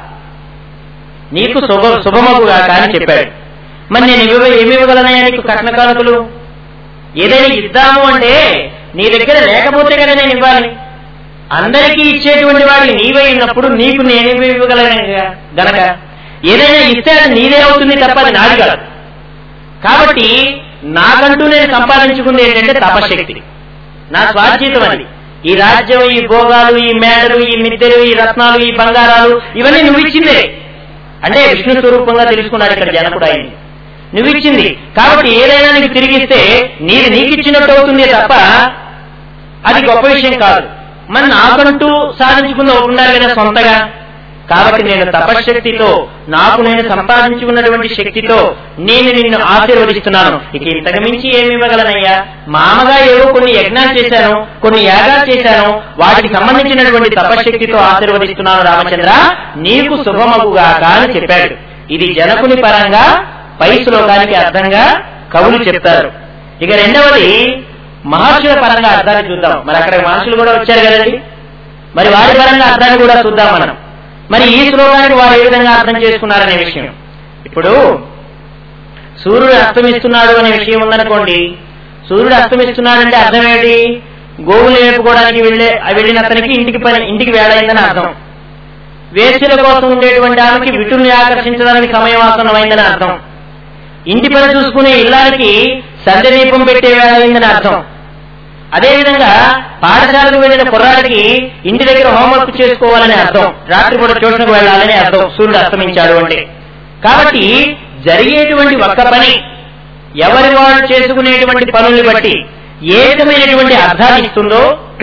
నీకు శుభ శుభమగుగాక అని చెప్పాడు మరి నేను ఇవ్వ ఏమి ఇవ్వగలనయ్యా నీకు కట్న కానుకలు ఏదైనా ఇద్దాము అంటే నీ దగ్గర లేకపోతే కదా నేను ఇవ్వాలి అందరికీ ఇచ్చేటువంటి వాడిని నీవే ఉన్నప్పుడు నీకు నేనేమి ఇవ్వగలను గనక ఏదైనా ఇస్తే అది నీదే అవుతుంది తప్ప అది నాది కాదు కాబట్టి నాకంటూ నేను సంపాదించుకుంది ఏంటంటే తపశక్తి నా స్వాధ్యతం అది ఈ రాజ్యం ఈ భోగాలు ఈ మేడలు ఈ మిద్దెలు ఈ రత్నాలు ఈ బంగారాలు ఇవన్నీ నువ్వు ఇచ్చిందే అంటే విష్ణు స్వరూపంగా తెలుసుకున్నాడు ఇక్కడ జనకుడు ఆయన్ని నువ్వు ఇచ్చింది కాబట్టి ఏదైనా నీకు తిరిగిస్తే నీది నీకు ఇచ్చినట్టు అవుతుంది తప్ప అది గొప్ప విషయం కాదు మరి నాకంటూ సాధించుకున్న ఒకటి ఉండాలి కదా సొంతగా కాబట్టి నేను తపశక్తితో నాకు నేను సంపాదించుకున్నటువంటి శక్తితో నేను నిన్ను ఆశీర్వదిస్తున్నాను ఇక ఇంతకు మించి ఏమి ఇవ్వగలనయ్యా మామగా ఏవో కొన్ని యజ్ఞాలు చేశాను కొన్ని యాగాలు చేశాను వాటికి సంబంధించినటువంటి తపశక్తితో ఆశీర్వదిస్తున్నాను రామచంద్ర నీకు శుభమగుగాక అని చెప్పాడు ఇది జనకుని పరంగా పై శ్లోకానికి అర్థంగా కవులు చెప్తారు ఇక రెండవది మహర్షుల పరంగా అర్థాన్ని చూద్దాం మరి అక్కడ మహర్షులు కూడా వచ్చారు కదండి మరి వారి పరంగా అర్థాన్ని కూడా చూద్దాం మనం మరి ఈ శ్లోకానికి వారు ఏ విధంగా అర్థం చేసుకున్నారనే విషయం ఇప్పుడు సూర్యుడు అస్తమిస్తున్నాడు అనే విషయం ఉందనుకోండి సూర్యుడు అస్తమిస్తున్నాడంటే అర్థం ఏంటి గోవులు వేపుకోవడానికి వెళ్ళే వెళ్ళిన అతనికి ఇంటికి పని ఇంటికి వేళయిందని అర్థం వేసుల కోసం ఉండేటువంటి ఆమెకి విటుల్ని ఆకర్షించడానికి సమయం ఆసన్నమైందని అర్థం ఇంటి పని చూసుకునే ఇల్లానికి సంధ్య దీపం పెట్టే వేళ అయిందని అర్థం అదేవిధంగా పాఠశాలకు వెళ్ళిన కుర్రాడికి ఇంటి దగ్గర హోంవర్క్ చేసుకోవాలని అర్థం రాత్రిపూట ట్యూషన్కు వెళ్ళాలని అర్థం సూర్యుడు అస్తమించాడు అంటే కాబట్టి జరిగేటువంటి ఒక్క పని ఎవరి వాళ్ళు చేసుకునేటువంటి పనుల్ని బట్టి ఏ విధమైనటువంటి అర్థాన్ని ఇస్తుందో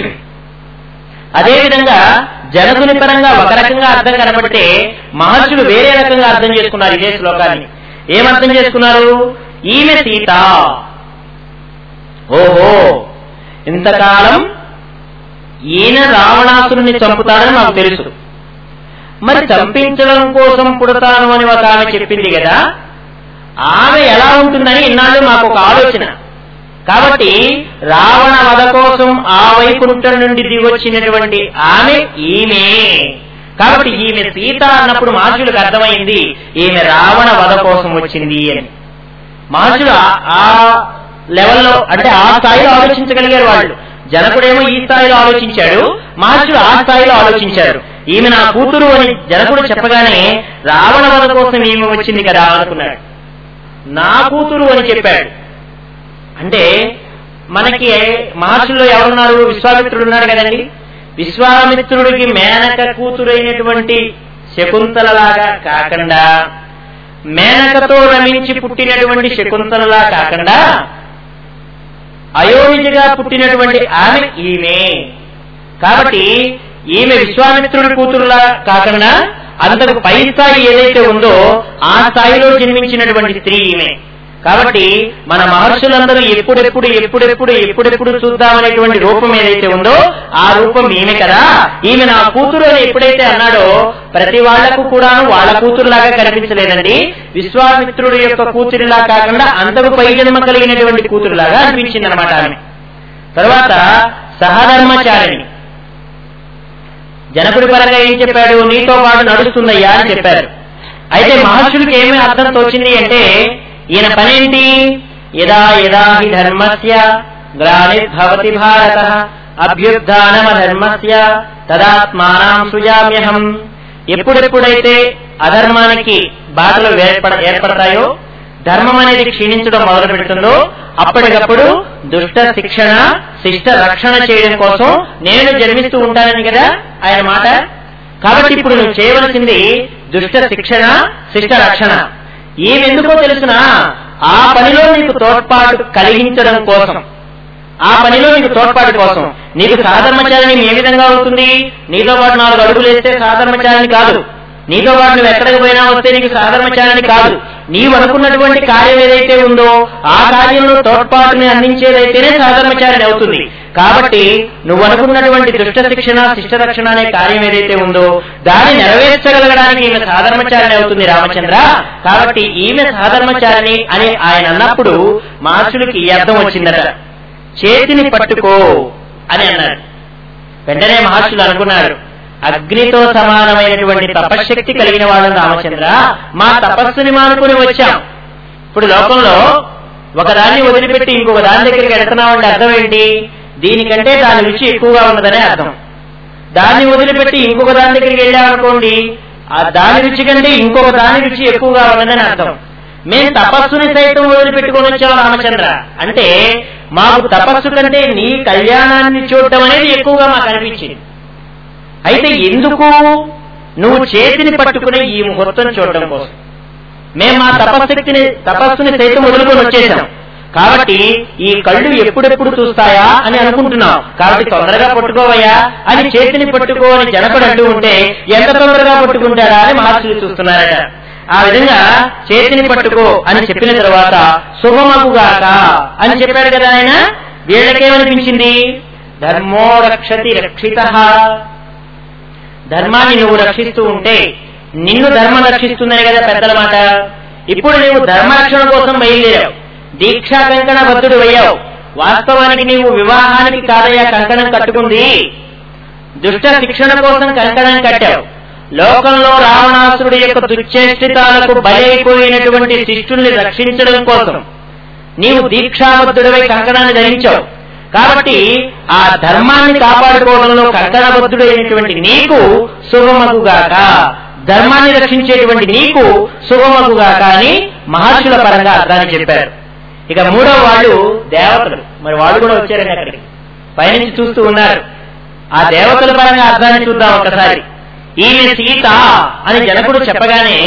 అదేవిధంగా జనకుని పరంగా ఒక రకంగా అర్థం కనబడితే మహర్షులు వేరే రకంగా అర్థం చేసుకున్నారు ఇదే శ్లోకాన్ని ఏమర్థం చేసుకున్నారు ఈమె సీత ఓహో ఇంతకాలం ఈయన రావణాసురుని చంపుతాడని నాకు తెలుసు మరి చంపించడం కోసం పుడతాను అని ఒక ఆమె చెప్పింది కదా ఆమె ఎలా ఉంటుందని ఇన్నాళ్ళు మాకు ఒక ఆలోచన కాబట్టి రావణ వధ కోసం ఆ వైకుంఠం నుండి దిగొచ్చినటువంటి ఆమె ఈమె కాబట్టి ఈమె సీత అన్నప్పుడు మహర్షులకు అర్థమైంది ఈమె రావణ వధ కోసం వచ్చింది అని మహర్షులు ఆ- ఆ లెవెల్లో అంటే ఆ స్థాయిలో ఆలోచించగలిగారు వాళ్ళు జనకుడేమో ఈ స్థాయిలో ఆలోచించాడు మహర్షులు ఆ స్థాయిలో ఆలోచించారు ఈమె నా కూతురు అని జనకుడు చెప్పగానే రావణ వధ కోసం ఈమె వచ్చింది కదా అనుకున్నాడు నా కూతురు అని చెప్పాడు అంటే మనకి మహర్షుల్లో ఎవరున్నారు విశ్వామిత్రుడు ఉన్నాడు కదండి విశ్వామిత్రుడికి మేనక కూతురైనటువంటి శకుంతలలాగా కాకుండా మేనకతో రమించి పుట్టినటువంటి శకుంతలలా కాకుండా అయోనిజగా పుట్టినటువంటి ఆమె ఈమె కాబట్టి ఈమె విశ్వామిత్రుడి కూతురులా కాకుండా అంతకు పై స్థాయి ఏదైతే ఉందో ఆ స్థాయిలో జన్మించినటువంటి స్త్రీ ఈమె కాబట్టి మన మహర్షులందరూ ఎప్పుడెప్పుడు ఎప్పుడెప్పుడు ఎప్పుడెప్పుడు చూద్దామనేటువంటి రూపం ఏదైతే ఉందో ఆ రూపం ఈమె కదా ఈమె నా కూతురు అని ఎప్పుడైతే అన్నాడో ప్రతి వాళ్లకు కూడాను వాళ్ళ కూతురులాగా కనిపించలేదండి విశ్వామిత్రుడి యొక్క కూతురిలా కాకుండా అంతకు పై జన్మ కలిగినటువంటి కూతురులాగా అనిపించింది అనమాట ఆమె తర్వాత సహధర్మచారిణి జనకుడి పరంగా ఏం చెప్పాడు నీతో పాటు నడుస్తుందయ్యా అని చెప్పారు అయితే మహర్షులకి ఏమి అర్థం తోచింది అంటే ఈయన పనేంటి యదా యదా హి ధర్మస్య గ్లానిర్భవతి భారత అభ్యుత్నమధర్మస్య తదాత్మానం సృజామ్యహం ఎప్పుడెప్పుడైతే అధర్మానికి బాధలు ఏర్పడ ఏర్పడతాయో ధర్మం అనేది క్షీణించడం మొదలు పెడుతుందో అప్పటికప్పుడు దుష్ట శిక్షణ శిష్ట రక్షణ చేయడం కోసం నేను జన్మిస్తూ ఉంటానని కదా ఆయన మాట కాబట్టి ఇప్పుడు నువ్వు చేయవలసింది దుష్ట శిక్షణ శిష్ట రక్షణ ఏమెందుకో తెలుసునా ఆ పనిలో నీకు తోడ్పాటు కలిగించడం కోసం ఆ పనిలో నీకు తోడ్పాటు కోసం నీకు సాధర్మచారిణి ఏ విధంగా అవుతుంది నీతో పాటు నాలుగు అడుగులు వేస్తే సాధర్మచారిణి కాదు నీతో పాటు నువ్వు ఎక్కడికి పోయినా వస్తే నీకు సాధర్మచారిణి కాదు నీవు అనుకున్నటువంటి కార్యం ఏదైతే ఉందో ఆ కార్యంలో తోడ్పాటుని అందించేదైతేనే సాధర్మచారిణి అవుతుంది కాబట్టి నువ్వు అనుకున్నటువంటి దుష్ట శిక్షణ శిష్ట రక్షణ అనే కార్యం ఏదైతే ఉందో దాన్ని నెరవేర్చగలగడానికి ఈమె సాధర్మచారిణి అవుతుంది రామచంద్ర కాబట్టి ఈమె సాధర్మచారిణి అని ఆయన అన్నప్పుడు మహర్షులకి ఈ అర్థం వచ్చిందట చేతిని పట్టుకో అని అన్నాడు వెంటనే మహర్షులు అనుకున్నారు అగ్నితో సమానమైనటువంటి తపశక్తి కలిగిన వాళ్ళం రామచంద్ర మా తపస్సుని మానుకుని వచ్చాం ఇప్పుడు లోకంలో ఒక దాన్ని వదిలిపెట్టి ఇంకొక దాని దగ్గరికి వెళుతున్నామంటే అర్థం ఏంటి దీనికంటే దాని రుచి ఎక్కువగా ఉన్నదనే అర్థం దాన్ని వదిలిపెట్టి ఇంకొక దాని దగ్గరికి వెళ్ళామనుకోండి ఆ దాని రుచి కంటే ఇంకొక దాని రుచి ఎక్కువగా ఉన్నదని అర్థం మేము తపస్సుని సైతం వదిలిపెట్టుకొని వచ్చాం రామచంద్ర అంటే మాకు తపస్సు కంటే నీ కళ్యాణాన్ని చూడటం అనేది ఎక్కువగా మాకు అనిపించింది అయితే ఎందుకు నువ్వు చేతిని పట్టుకుని ఈ ముహూర్తం చూడటం కోసం మేము మా తపశక్తిని తపస్సుని సైతం వదులుకొని వచ్చేసాం కాబట్టి ఈ కళ్ళు ఎప్పుడెప్పుడు చూస్తాయా అని అనుకుంటున్నాం కాబట్టి తొందరగా పట్టుకోవయ్యా అని చేతిని పట్టుకో అని జనపడు అంటూ ఉంటే ఎంత తొందరగా పట్టుకుంటారా అని మహర్షులు చూస్తున్నారట ఆ విధంగా చేతిని పట్టుకో అని చెప్పిన తర్వాత శుభమగుగాక అని చెప్పాడు కదా ఆయన వీళ్ళకేమనిపించింది ధర్మో రక్షతి రక్షిత ధర్మాన్ని నువ్వు రక్షిస్తూ ఉంటే నిన్ను ధర్మం రక్షిస్తుందని కదా పెద్దల మాట ఇప్పుడు నీవు ధర్మరక్షణ కోసం బయలుదేరావు దీక్షా కంకణ బద్దుడు అయ్యావు వాస్తవానికి నీవు వివాహానికి కాదయ్యా కంకణం కట్టుకుంది దుష్ట శిక్షణ కోసం కంకణం కట్టావు లోకంలో రావణాసురుడి యొక్క దుశ్చేష్టితాలకు బలైపోయినటువంటి శిష్యుల్ని రక్షించడం కోసం నీవు దీక్షాబద్ధుడివై కంకణాన్ని ధరించావు కాబట్టి ఆ ధర్మాన్ని కాపాడుకోవడంలో కంకణబద్ధుడైనటువంటి నీకు శుభమగుగాక ధర్మాన్ని రక్షించేటువంటి నీకు శుభమగుగాక అని మహర్షుల పరంగా అర్థాన్ని చెప్పారు ఇక మూడో వాళ్ళు దేవతలు మరి వాళ్ళు కూడా వచ్చారండి అక్కడికి పైనుంచి చూస్తూ ఉన్నారు ఆ దేవతల పరంగా అర్థాన్ని చూద్దాం ఒకసారి ఈమె సీత అని జనకుడు చెప్పగానే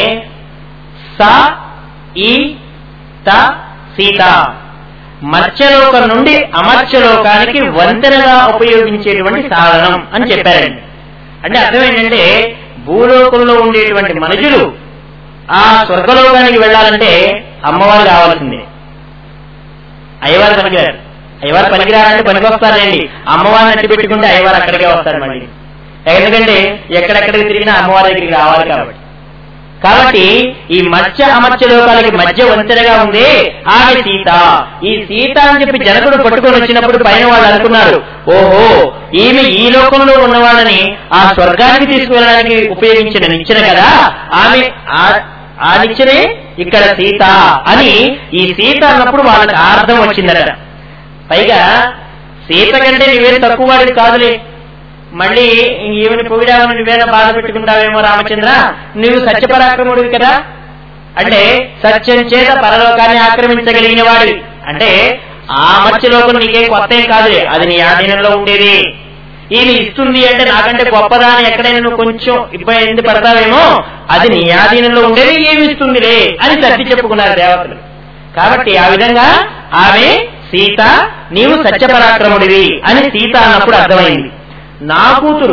స ఈ త సీత మత్స్యలోకం నుండి అమర్త్యలోకానికి వంతెనగా ఉపయోగించేటువంటి సాధనం అని చెప్పారండి అంటే అర్థం ఏంటంటే భూలోకంలో ఉండేటువంటి మనుషులు ఆ స్వర్గలోకానికి వెళ్ళాలంటే అమ్మవారు కావాల్సిందే అయ్యవారు పనికిరారు అయ్యవారు పనికిరారంటే పనికొస్తారండి అమ్మవారిని అట్టి పెట్టుకుంటే అయ్యవారు అక్కడికే వస్తారు మళ్ళీ ఎందుకంటే ఎక్కడెక్కడికి తిరిగినా అమ్మవారి దగ్గరికి రావాలి కాబట్టి కాబట్టి ఈ మత్స్య అమర్త్య లోకాలకి మధ్య వంతెనగా ఉంది ఆమె సీత ఈ సీత అని చెప్పి జనకుడు పట్టుకొని వచ్చినప్పుడు పైన వాళ్ళు అనుకున్నారు ఓహో ఈమె ఈ లోకంలో ఉన్నవాళ్ళని ఆ స్వర్గానికి తీసుకువెళ్ళడానికి ఉపయోగించిన నిచ్చెన కదా ఆమె ఆ- ఆ నిచ్చెనే ఇక్కడ సీత అని ఈ సీత అన్నప్పుడు వాళ్ళకి అర్థం వచ్చిందట పైగా సీత కంటే నువ్వేం తక్కువ వాడివి కాదులే మళ్ళీ ఈమెను పొగిడామని నువ్వేనా బాధ పెట్టుకుంటావేమో రామచంద్ర నువ్వు సత్యపరాక్రముడివి కదా అంటే సత్యం చేత పరలోకాన్ని ఆక్రమించగలిగిన వాడివి అంటే ఆ మత్స్యలోకం నీకేం కొత్త ఏం కాదులే అది నీ ఆధీనంలో ఉండేది ఈయన ఇస్తుంది అంటే నాకంటే గొప్పదా అని ఎక్కడైనా నువ్వు కొంచెం ఇబ్బంది పడతావేమో అది నీ ఆధీనంలో ఉండేది ఏమి ఇస్తుందిలే అని సర్ది చెప్పుకున్నారు దేవతలు కాబట్టి ఆ విధంగా ఆమె సీత నీవు సత్యపరాక్రముడివి అని సీత అన్నప్పుడు అర్థమైంది నా కూతురు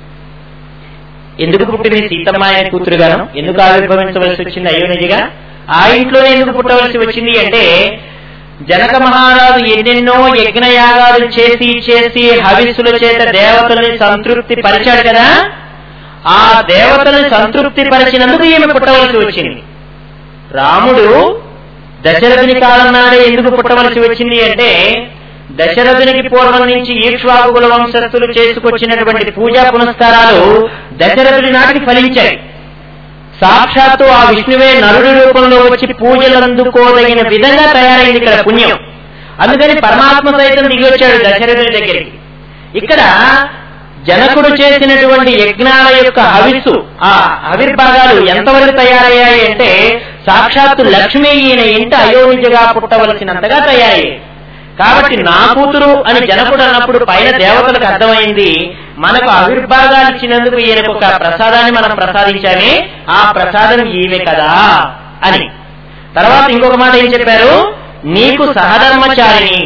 ఎందుకు పుట్టింది సీతమ్మ అనే కూతురు గాను ఎందుకు ఆవిర్భవించవలసి వచ్చింది అయ్యో నిజగా ఆ ఇంట్లోనే ఎందుకు పుట్టవలసి వచ్చింది అంటే జనక మహారాజు ఎన్నెన్నో యజ్ఞయాగాలు చేసి చేసి హవిస్సుల చేత దేవతల్ని సంతృప్తి పరిచాడు కదా ఆ దేవతల్ని సంతృప్తి పరిచినందుకు ఈమె పుట్టవలసి వచ్చింది రాముడు దశరథుని కాలం నాడే ఎందుకు పుట్టవలసి వచ్చింది అంటే దశరథునికి పూర్వం నుంచి ఈక్ష్వాకుల వంశస్థులు చేసుకొచ్చినటువంటి పూజా పునస్కారాలు దశరథుడి నాటికి ఫలించాయి సాక్షాత్తు ఆ విష్ణువే నరుడి రూపంలో వచ్చి పూజలు అందుకోదగిన విధంగా తయారైంది ఇక్కడ పుణ్యం అందుకని పరమాత్మ సైతం దిగి వచ్చాడు దశరథుడి దగ్గరికి ఇక్కడ జనకుడు చేసినటువంటి యజ్ఞాల యొక్క హవిస్సు ఆ హవిర్భాగాలు ఎంతవరకు తయారయ్యాయి అంటే సాక్షాత్తు లక్ష్మి ఈయన ఇంట అయోనిజగా పుట్టవలసినంతగా తయారయ్యాయి కాబట్టి నా కూతురు అని జనకుడు అన్నప్పుడు పైన దేవతలకు అర్థమైంది మనకు ఆవిర్భాగాలు ఇచ్చినందుకు ఈయనకు ఒక ప్రసాదాన్ని మనం ప్రసాదించామే ఆ ప్రసాదం ఈమె కదా అని తర్వాత ఇంకొక మాట ఏం చెప్పారు నీకు సహధర్మచారిణి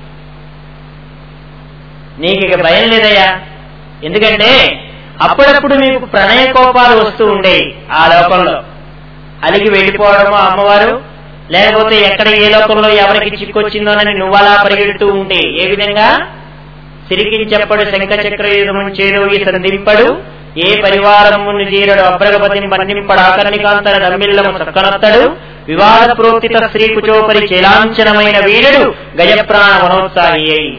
నీకు ఇక భయం లేదయ్యా ఎందుకంటే అప్పుడప్పుడు మీకు ప్రణయ కోపాలు వస్తూ ఉండేవి ఆ లోకంలో అలిగి వెళ్ళిపోవడము అమ్మవారు లేకపోతే ఎక్కడ ఏ లోకంలో ఎవరికి చిక్కొచ్చిందోనని నువ్వలా పరిగెడుతూ ఉంటే ఏ విధంగా సిరికించెప్పడు శంఖ చక్ర యుధమును చేరువి సంధింపడు ఏ పరివారమును జీరడు అభ్రగపతిని బంధింపడు ఆకర్ణికాంతర దమ్మిల్లము చక్కనొత్తడు వివాద ప్రోక్తిత శ్రీ కుచోపరి చేలాంఛనమైన వీరుడు గజప్రాణ మనోత్సాహి అయి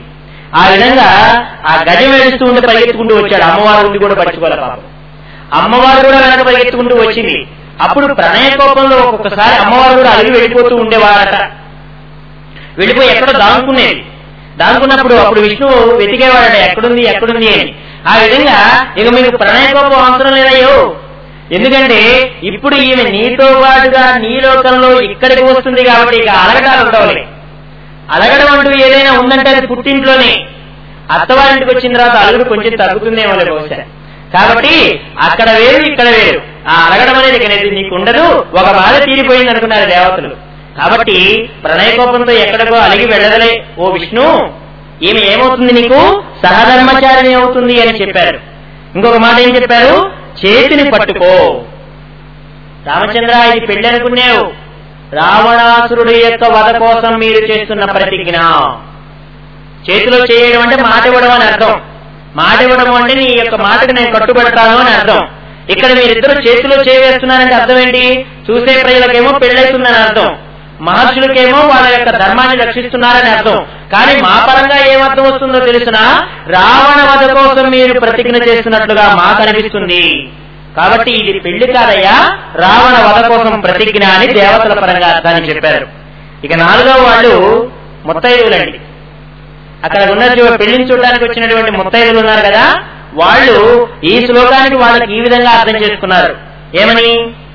ఆ విధంగా ఆ గజం ఏడుస్తూ ఉండి పరిగెత్తుకుంటూ వచ్చాడు అమ్మవారు ఉండి కూడా పడుచుకోవాలి పాపం అమ్మవారు కూడా వెనక పరిగెత్తుకుంటూ వచ్చింది అప్పుడు ప్రణయ కోపంలో ఒక్కొక్కసారి అమ్మవారు కూడా అలిగి వెళ్ళిపోతూ ఉండేవారట వెళ్ళిపోయి ఎక్కడో దానుకునేది దానుకున్నప్పుడు అప్పుడు విష్ణువు వెతికేవాడట ఎక్కడుంది ఎక్కడుంది అని ఆ విధంగా ఇక మీకు ప్రణయ కోపం అవసరం లేదయ్యో ఎందుకంటే ఇప్పుడు ఈమె నీతో పాటుగా నీ లోకంలో ఇక్కడికి వస్తుంది కాబట్టి ఇక అలగటాలు ఉండవలే అలగడం అంటూ ఏదైనా ఉందంటే అది పుట్టింట్లోనే అత్తవారింటికి వచ్చిన తర్వాత అలుగుడు కొంచెం తగ్గుతుందేమో బహుశా కాబట్టి అక్కడ వేరు ఇక్కడ వేరు ఆ అలగడం అనేది ఇక నీకు- నీకు ఉండదు ఒక బాధ తీరిపోయింది అనుకున్నారు దేవతలు కాబట్టి ప్రణయ కోపంతో ఎక్కడికో అలిగి వెళ్ళదలే ఓ విష్ణు ఈమె ఏమవుతుంది నీకు సహధర్మచారిణి అవుతుంది అని చెప్పారు ఇంకొక మాట ఏం చెప్పారు చేతిని పట్టుకో రామచంద్ర ఇది పెళ్లి అనుకున్నావు రావణాసురుడి యొక్క వధ కోసం మీరు చేస్తున్న ప్రతిజ్ఞ చేతిలో చేయడం అంటే మాట ఇవ్వడం అని అర్థం మాట ఇవ్వడం అంటే నీ యొక్క మాటకు నేను కట్టుబడతాను అని అర్థం ఇక్కడ మీరిద్దరు చేతిలో చేయవేస్తున్నారంటే అర్థం ఏంటి చూసే ప్రజలకేమో పెళ్ళైతుందని అర్థం మహర్షులకేమో వాళ్ళ యొక్క ధర్మాన్ని రక్షిస్తున్నారని అర్థం కానీ మా పరంగా ఏమర్థం వస్తుందో తెలుసునా రావణ వధ కోసం మీరు ప్రతిజ్ఞ చేస్తున్నట్లుగా మాకు అనిపిస్తుంది కాబట్టి ఇది పెళ్లి కాదయ్యా రావణ వధ కోసం ప్రతిజ్ఞ అని దేవతల పరంగా అర్థాన్ని చెప్పారు ఇక నాలుగో వాళ్ళు ముత్తైదువులండి అక్కడ ఉన్న చూ- పెళ్లిని చూడడానికి వచ్చినటువంటి ముత్తైదులు ఉన్నారు కదా వాళ్ళు ఈ శ్లోకానికి వాళ్ళకి ఈ విధంగా అర్థం చేసుకున్నారు ఏమని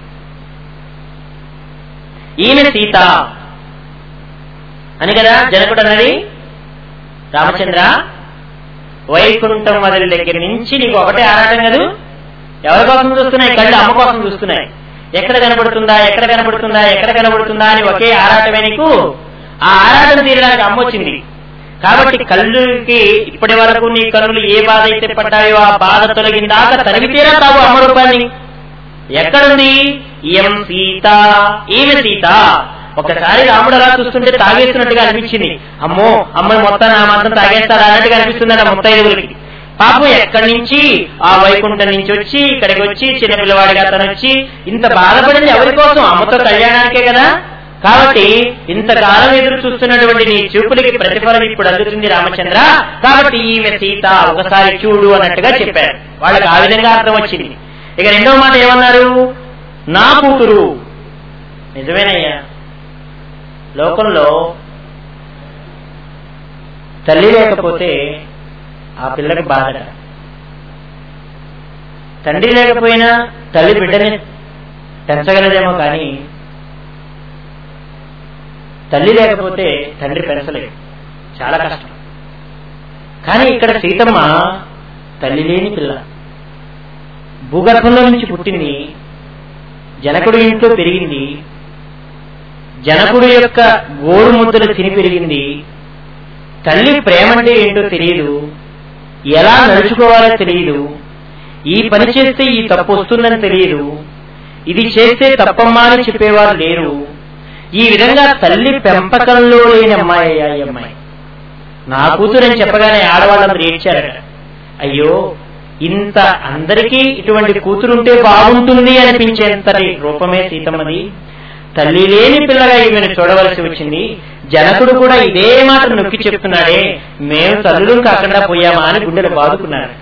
ఈమె సీత అని కదా జనకుడు అన్నది రామచంద్ర వైకుంఠం మొదలు దగ్గర నుంచి నీకు ఒకటే ఆరాటం కదూ ఎవరి కోసం చూస్తున్నాయి కళ్ళు అమ్మ కోసం చూస్తున్నాయి ఎక్కడ కనబడుతుందా ఎక్కడ కనబడుతుందా ఎక్కడ కనబడుతుందా అని ఒకే ఆరాటమే నీకు ఆ ఆరాటం తీరడానికి అమ్మ వచ్చింది కాబట్టి కళ్ళుకి ఇప్పటి వరకు నీ కన్నులు ఏ బాధ అయితే పడ్డాయో ఆ బాధ తొలగిందాక తరిగి తీరా తావు అమ్మ రూపాన్ని ఎక్కడుంది ఎం సీత ఈమె సీత ఒకసారి రాముడు అలా చూస్తుంటే తాగేస్తున్నట్టుగా అనిపించింది అమ్మో అమ్మాయి మొత్తం నా మాత్రం తాగేస్తారా అన్నట్టుగా అనిపిస్తుంది ఆ ముత్తైదువులకి పాపం ఎక్కడి నుంచి ఆ వైకుంఠం నుంచి వచ్చి ఇక్కడికి వచ్చి చిన్న పిల్లవాడిగా తను వచ్చి ఇంత బాధపడింది ఎవరి కోసం అమ్మతో కళ్యాణానికే కదా కాబట్టి ఇంతకాలం ఎదురు చూస్తున్నటువంటి నీ చూపులకి ప్రతిఫలం ఇప్పుడు అందుతుంది రామచంద్ర కాబట్టి ఈమె సీత ఒకసారి చూడు అన్నట్టుగా చెప్పారు వాళ్ళకి ఆ విధంగా అర్థం వచ్చింది ఇక రెండవ మాట ఏమన్నారు నా కూతురు నిజమేనయ్యా లోకంలో తల్లి లేకపోతే ఆ పిల్లకి బాధట తండ్రి లేకపోయినా తల్లి బిడ్డని పెంచగలదేమో కానీ తల్లి లేకపోతే తండ్రి పెంచలేడు చాలా కష్టం కానీ ఇక్కడ సీతమ్మ తల్లి లేని పిల్ల భూగర్భంలో నుంచి పుట్టింది జనకుడు ఇంట్లో పెరిగింది జనకుడు యొక్క గోరు ముద్దలు తిని పెరిగింది తల్లి ప్రేమంటే ఏంటో తెలియదు ఎలా నడుచుకోవాలో తెలియదు ఈ పని చేస్తే ఈ తప్పు వస్తుందని తెలియదు ఇది చేస్తే తప్పమ్మా అని చెప్పేవారు లేరు ఈ విధంగా తల్లి పెంపకంలో లేని అమ్మాయి అయ్యా ఈ అమ్మాయి నా కూతురని చెప్పగానే ఆడవాళ్ళందరూ ఏడ్చారట అయ్యో ఇంత అందరికీ ఇటువంటి కూతురుంటే బాగుంటుంది అనిపించేంతటి రూపమే సీతమ్మది తల్లి లేని పిల్లగా ఈమెను చూడవలసి వచ్చింది జనకుడు కూడా ఇదే మాట నొక్కి చెప్తున్నాడే మేము తల్లులు కాకుండా పోయామా అని గుండెలు బాదుకున్నారు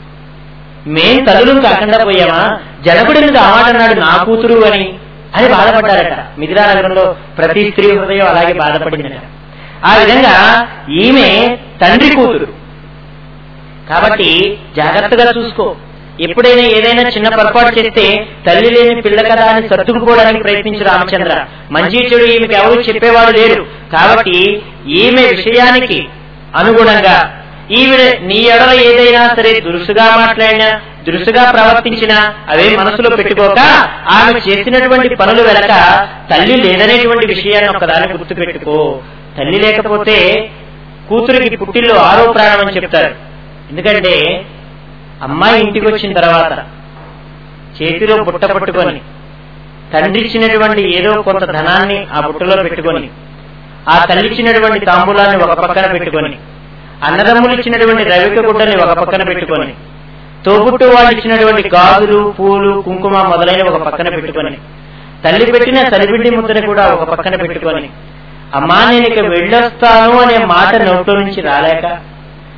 మేం తల్లులు కాకుండా పోయామా జనకుడు ఎందుకు ఆ మాట అన్నాడు నా కూతురు అని అని బాధపడ్డారట మిథిలా నగరంలో ప్రతి స్త్రీ హృదయం అలాగే బాధపడిందట ఆ విధంగా ఈమె తండ్రి కూతురు కాబట్టి జాగ్రత్తగా చూసుకో ఎప్పుడైనా ఏదైనా చిన్న పొరపాటు చేస్తే తల్లి లేని పిల్ల కదా అని సర్దుకుపోవడానికి ప్రయత్నించు రామచంద్ర మంచి చెడు ఈమెకి ఎవరు చెప్పేవాడు లేరు కాబట్టి ఈమె విషయానికి అనుగుణంగా ఈవిడ నీ ఎడల ఏదైనా సరే దురుసుగా మాట్లాడినా దురుసుగా ప్రవర్తించినా అవే మనసులో పెట్టుకోక ఆమె చేసినటువంటి పనులు వెనక తల్లి లేదనేటువంటి విషయాన్ని ఒకదాన్ని గుర్తు పెట్టుకో తల్లి లేకపోతే కూతురికి పుట్టిల్లో ఆరో ప్రాణం అని చెప్తారు ఎందుకంటే అమ్మాయి ఇంటికి వచ్చిన తర్వాత చేతిలో బుట్ట పట్టుకొని తండ్రి ఇచ్చినటువంటి ఏదో కొంత ధనాన్ని ఆ బుట్టలో పెట్టుకొని ఆ తల్లి ఇచ్చినటువంటి తాంబూలాన్ని ఒక పక్కన పెట్టుకొని అన్నదమ్ములు ఇచ్చినటువంటి రవిక గుడ్డని ఒక పక్కన పెట్టుకొని తోబుట్టు వాళ్ళు ఇచ్చినటువంటి గాజులు పూలు కుంకుమ మొదలైన ఒక పక్కన పెట్టుకొని తల్లి పెట్టిన తలిబిడ్డి ముద్రని కూడా ఒక పక్కన పెట్టుకొని అమ్మా నేను ఇక వెళ్ళొస్తాను అనే మాట నోట్లో నుంచి రాలేక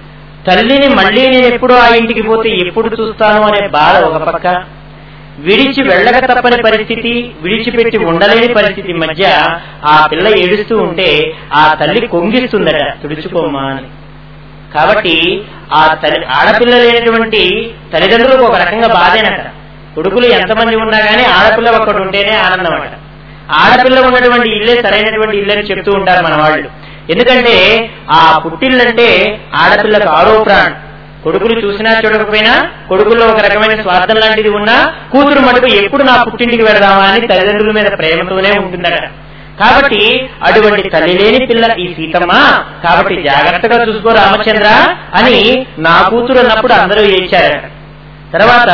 తల్లిని మళ్ళీ నేను ఎప్పుడు ఆ ఇంటికి పోతే ఎప్పుడు చూస్తాను అనే బాధ ఒక పక్క విడిచి వెళ్ళక తప్పని పరిస్థితి విడిచిపెట్టి ఉండలేని పరిస్థితి మధ్య ఆ పిల్ల ఏడుస్తూ ఉంటే ఆ తల్లి కొంగిస్తుందట తుడుచుకోమా అని కాబట్టి ఆ తల్లి ఆడపిల్ల లేనటువంటి తల్లిదండ్రులకు ఒక రకంగా బాధేనట కొడుకులు ఎంతమంది ఉన్నా కానీ ఆడపిల్ల ఒక్కడు ఉంటేనే ఆనందం అట ఆడపిల్ల ఉన్నటువంటి ఇల్లే సరైనటువంటి ఇల్లు అని చెప్తూ ఉంటారు మన వాళ్ళు ఎందుకంటే ఆ పుట్టిల్లంటే ఆడపిల్లకు ఆరో ప్రాణం కొడుకులు చూసినా చూడకపోయినా కొడుకుల్లో ఒక రకమైన స్వార్థం లాంటిది ఉన్నా కూతురు మటుకు ఎప్పుడు నా పుట్టింటికి వెళదామా అని తల్లిదండ్రుల మీద ప్రేమతోనే ఉంటుందట కాబట్టి అటువంటి తల్లి లేని పిల్ల ఈ సీతమ్మ కాబట్టి జాగ్రత్తగా చూసుకో రామచంద్ర అని నా కూతురు అన్నప్పుడు అందరూ ఏడ్చారట తర్వాత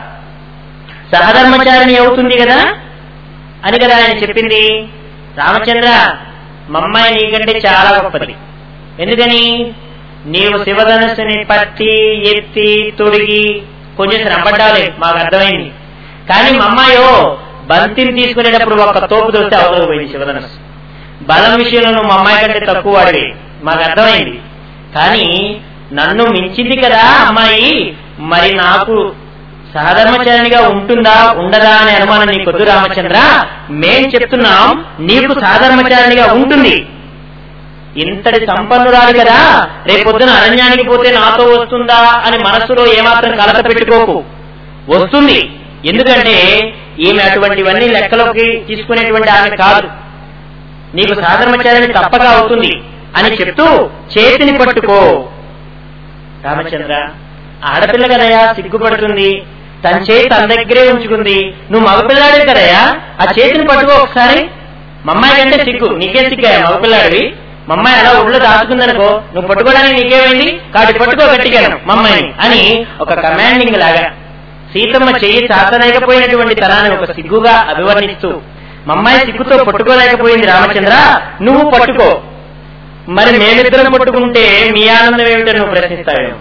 సహధర్మచారిణి అవుతుంది కదా అని కదా ఆయన చెప్పింది రామచంద్ర మమ్మాయి నీకంటే చాలా గొప్పది ఎందుకని నీవు శివధనుసుని పట్టి ఎత్తి తొడిగి కొంచెం శ్రమపడ్డాలే మాకు అర్థమైంది కానీ మమ్మాయో బంతిని తీసుకునేటప్పుడు ఒక తోపు దొరికితే అవతలకు పోయింది శివధనుసు బలం విషయంలో నువ్వు మా అమ్మాయి కంటే తక్కువ వాడివి మాకు అర్థమైంది కానీ నన్ను మించింది కదా అమ్మాయి మరి నాకు సాధర్మచారిణిగా ఉంటుందా ఉండదా అనే అనుమానం నీకు వద్దు రామచంద్ర మేం చెప్తున్నాం నీకు సాధర్మచారిణిగా ఉంటుంది ఇంతటి సంపన్నురాలు కదా రేపొద్దున అరణ్యానికి పోతే నాతో వస్తుందా అని మనస్సులో ఏమాత్రం కలత పెట్టుకోకు వస్తుంది ఎందుకంటే ఈమె అటువంటివన్నీ లెక్కలోకి తీసుకునేటువంటి ఆమె కాదు నీకు సాధర్మచారిని తప్పక అవుతుంది అని చెప్తూ చేతిని పట్టుకో రామచంద్ర ఆడపిల్ల కదయా సిగ్గుపడుతుంది తన చేతి తన దగ్గరే ఉంచుకుంది నువ్వు మగపిల్లాడే కదయా ఆ చేతిని పట్టుకో ఒకసారి మమ్మాయి కంటే సిగ్గు నీకే సిగ్గాయా మగపిల్లాడివి మమ్మాయి అలా ఒళ్ళు దాచుకుందనుకో నువ్వు పట్టుకోవడానికి నీకేమైంది కాబట్టి పట్టుకో గట్టిగాను మమ్మాయిని అని ఒక కమాండింగ్ లాగా సీతమ్మ చెయ్యి చాచలేకపోయినటువంటి తనాన్ని ఒక సిగ్గుగా అభివర్ణిస్తూ మమ్మాయి సిగ్గుతో పట్టుకోలేకపోయింది రామచంద్ర నువ్వు పట్టుకో మరి మేమిద్దరం పట్టుకుంటే మీ ఆనందం ఏమిటో నువ్వు ప్రశ్నిస్తావేమో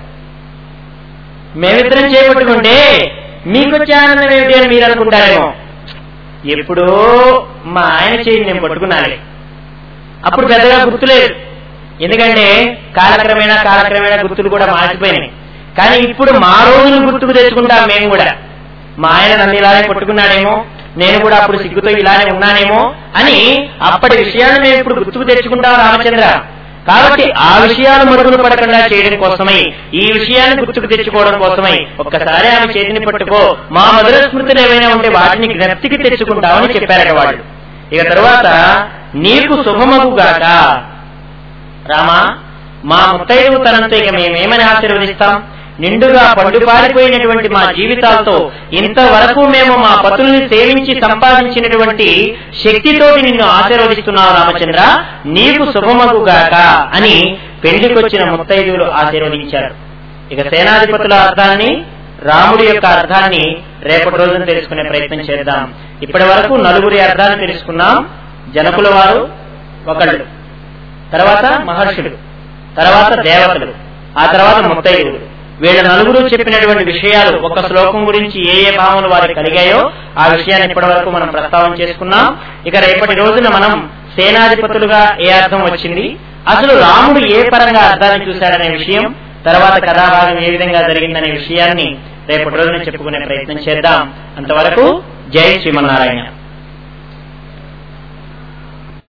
మేమిద్దరం చేపట్టుకుంటే మీకొచ్చే ఆనందం ఏమిటి అని మీరు అనుకుంటారేమో ఎప్పుడో మా ఆయన చేయి నేను పట్టుకున్నాను అప్పుడు పెద్దగా గుర్తులేదు ఎందుకంటే కాలక్రమేణా కాలక్రమేణా గుర్తులు కూడా మార్చిపోయినాయి కానీ ఇప్పుడు మా రోజులు గుర్తుకు తెచ్చుకుంటాం మేము కూడా మా ఆయన నన్ను ఇలానే పట్టుకున్నాడేమో నేను కూడా అప్పుడు సిగ్గుతో ఇలానే ఉన్నానేమో అని అప్పటి విషయాన్ని మేము ఇప్పుడు గుర్తుకు తెచ్చుకుంటాం రామచంద్ర కాబట్టి ఆ విషయాలు మరుగున పడకుండా చేయడం కోసమై ఈ విషయాన్ని గుర్తుకు తెచ్చుకోవడం కోసమై ఒక్కసారి ఆమె చేతిని పట్టుకో మా మధుర స్మృతులు ఏమైనా ఉంటే వాటిని జ్ఞప్తికి తెచ్చుకుంటామని చెప్పారట వాళ్ళు ఇక తరువాత నీకు శుభమగుగాక రామా మా ముత్తైదు తనంతో ఇక మేమేమని ఆశీర్వదిస్తాం నిండుగా పండుపారిపోయినటువంటి మా జీవితాలతో ఇంతవరకు మేము మా పతుల్ని సేవించి సంపాదించినటువంటి శక్తితోటి నిన్ను ఆశీర్వదిస్తున్నావు రామచంద్ర నీకు శుభమగుగాక అని పెళ్లికొచ్చిన ముత్తైదువులు ఆశీర్వదించారు ఇక సేనాధిపతుల అర్థాన్ని రాముడి యొక్క అర్థాన్ని రేపటి రోజున తెలుసుకునే ప్రయత్నం చేద్దాం ఇప్పటి వరకు నలుగురి అర్థాన్ని తెలుసుకున్నాం జనకుల వారు ఒకళ్ళు తర్వాత మహర్షులు తర్వాత దేవతలు ఆ తర్వాత ముత్తైదువులు వీళ్ళ నలుగురు చెప్పినటువంటి విషయాలు ఒక శ్లోకం గురించి ఏ ఏ భావనలు వారికి కలిగాయో ఆ విషయాన్ని ఇప్పటి వరకు మనం ప్రస్తావన చేసుకున్నాం ఇక రేపటి రోజున మనం సేనాధిపతులుగా ఏ అర్థం వచ్చింది అసలు రాముడు ఏ పరంగా అర్థాన్ని చూశాడనే విషయం తర్వాత కథాభాగం ఏ విధంగా జరిగిందనే విషయాన్ని రేపటి రోజున చెప్పుకునే ప్రయత్నం చేద్దాం అంతవరకు జై శ్రీమన్నారాయణ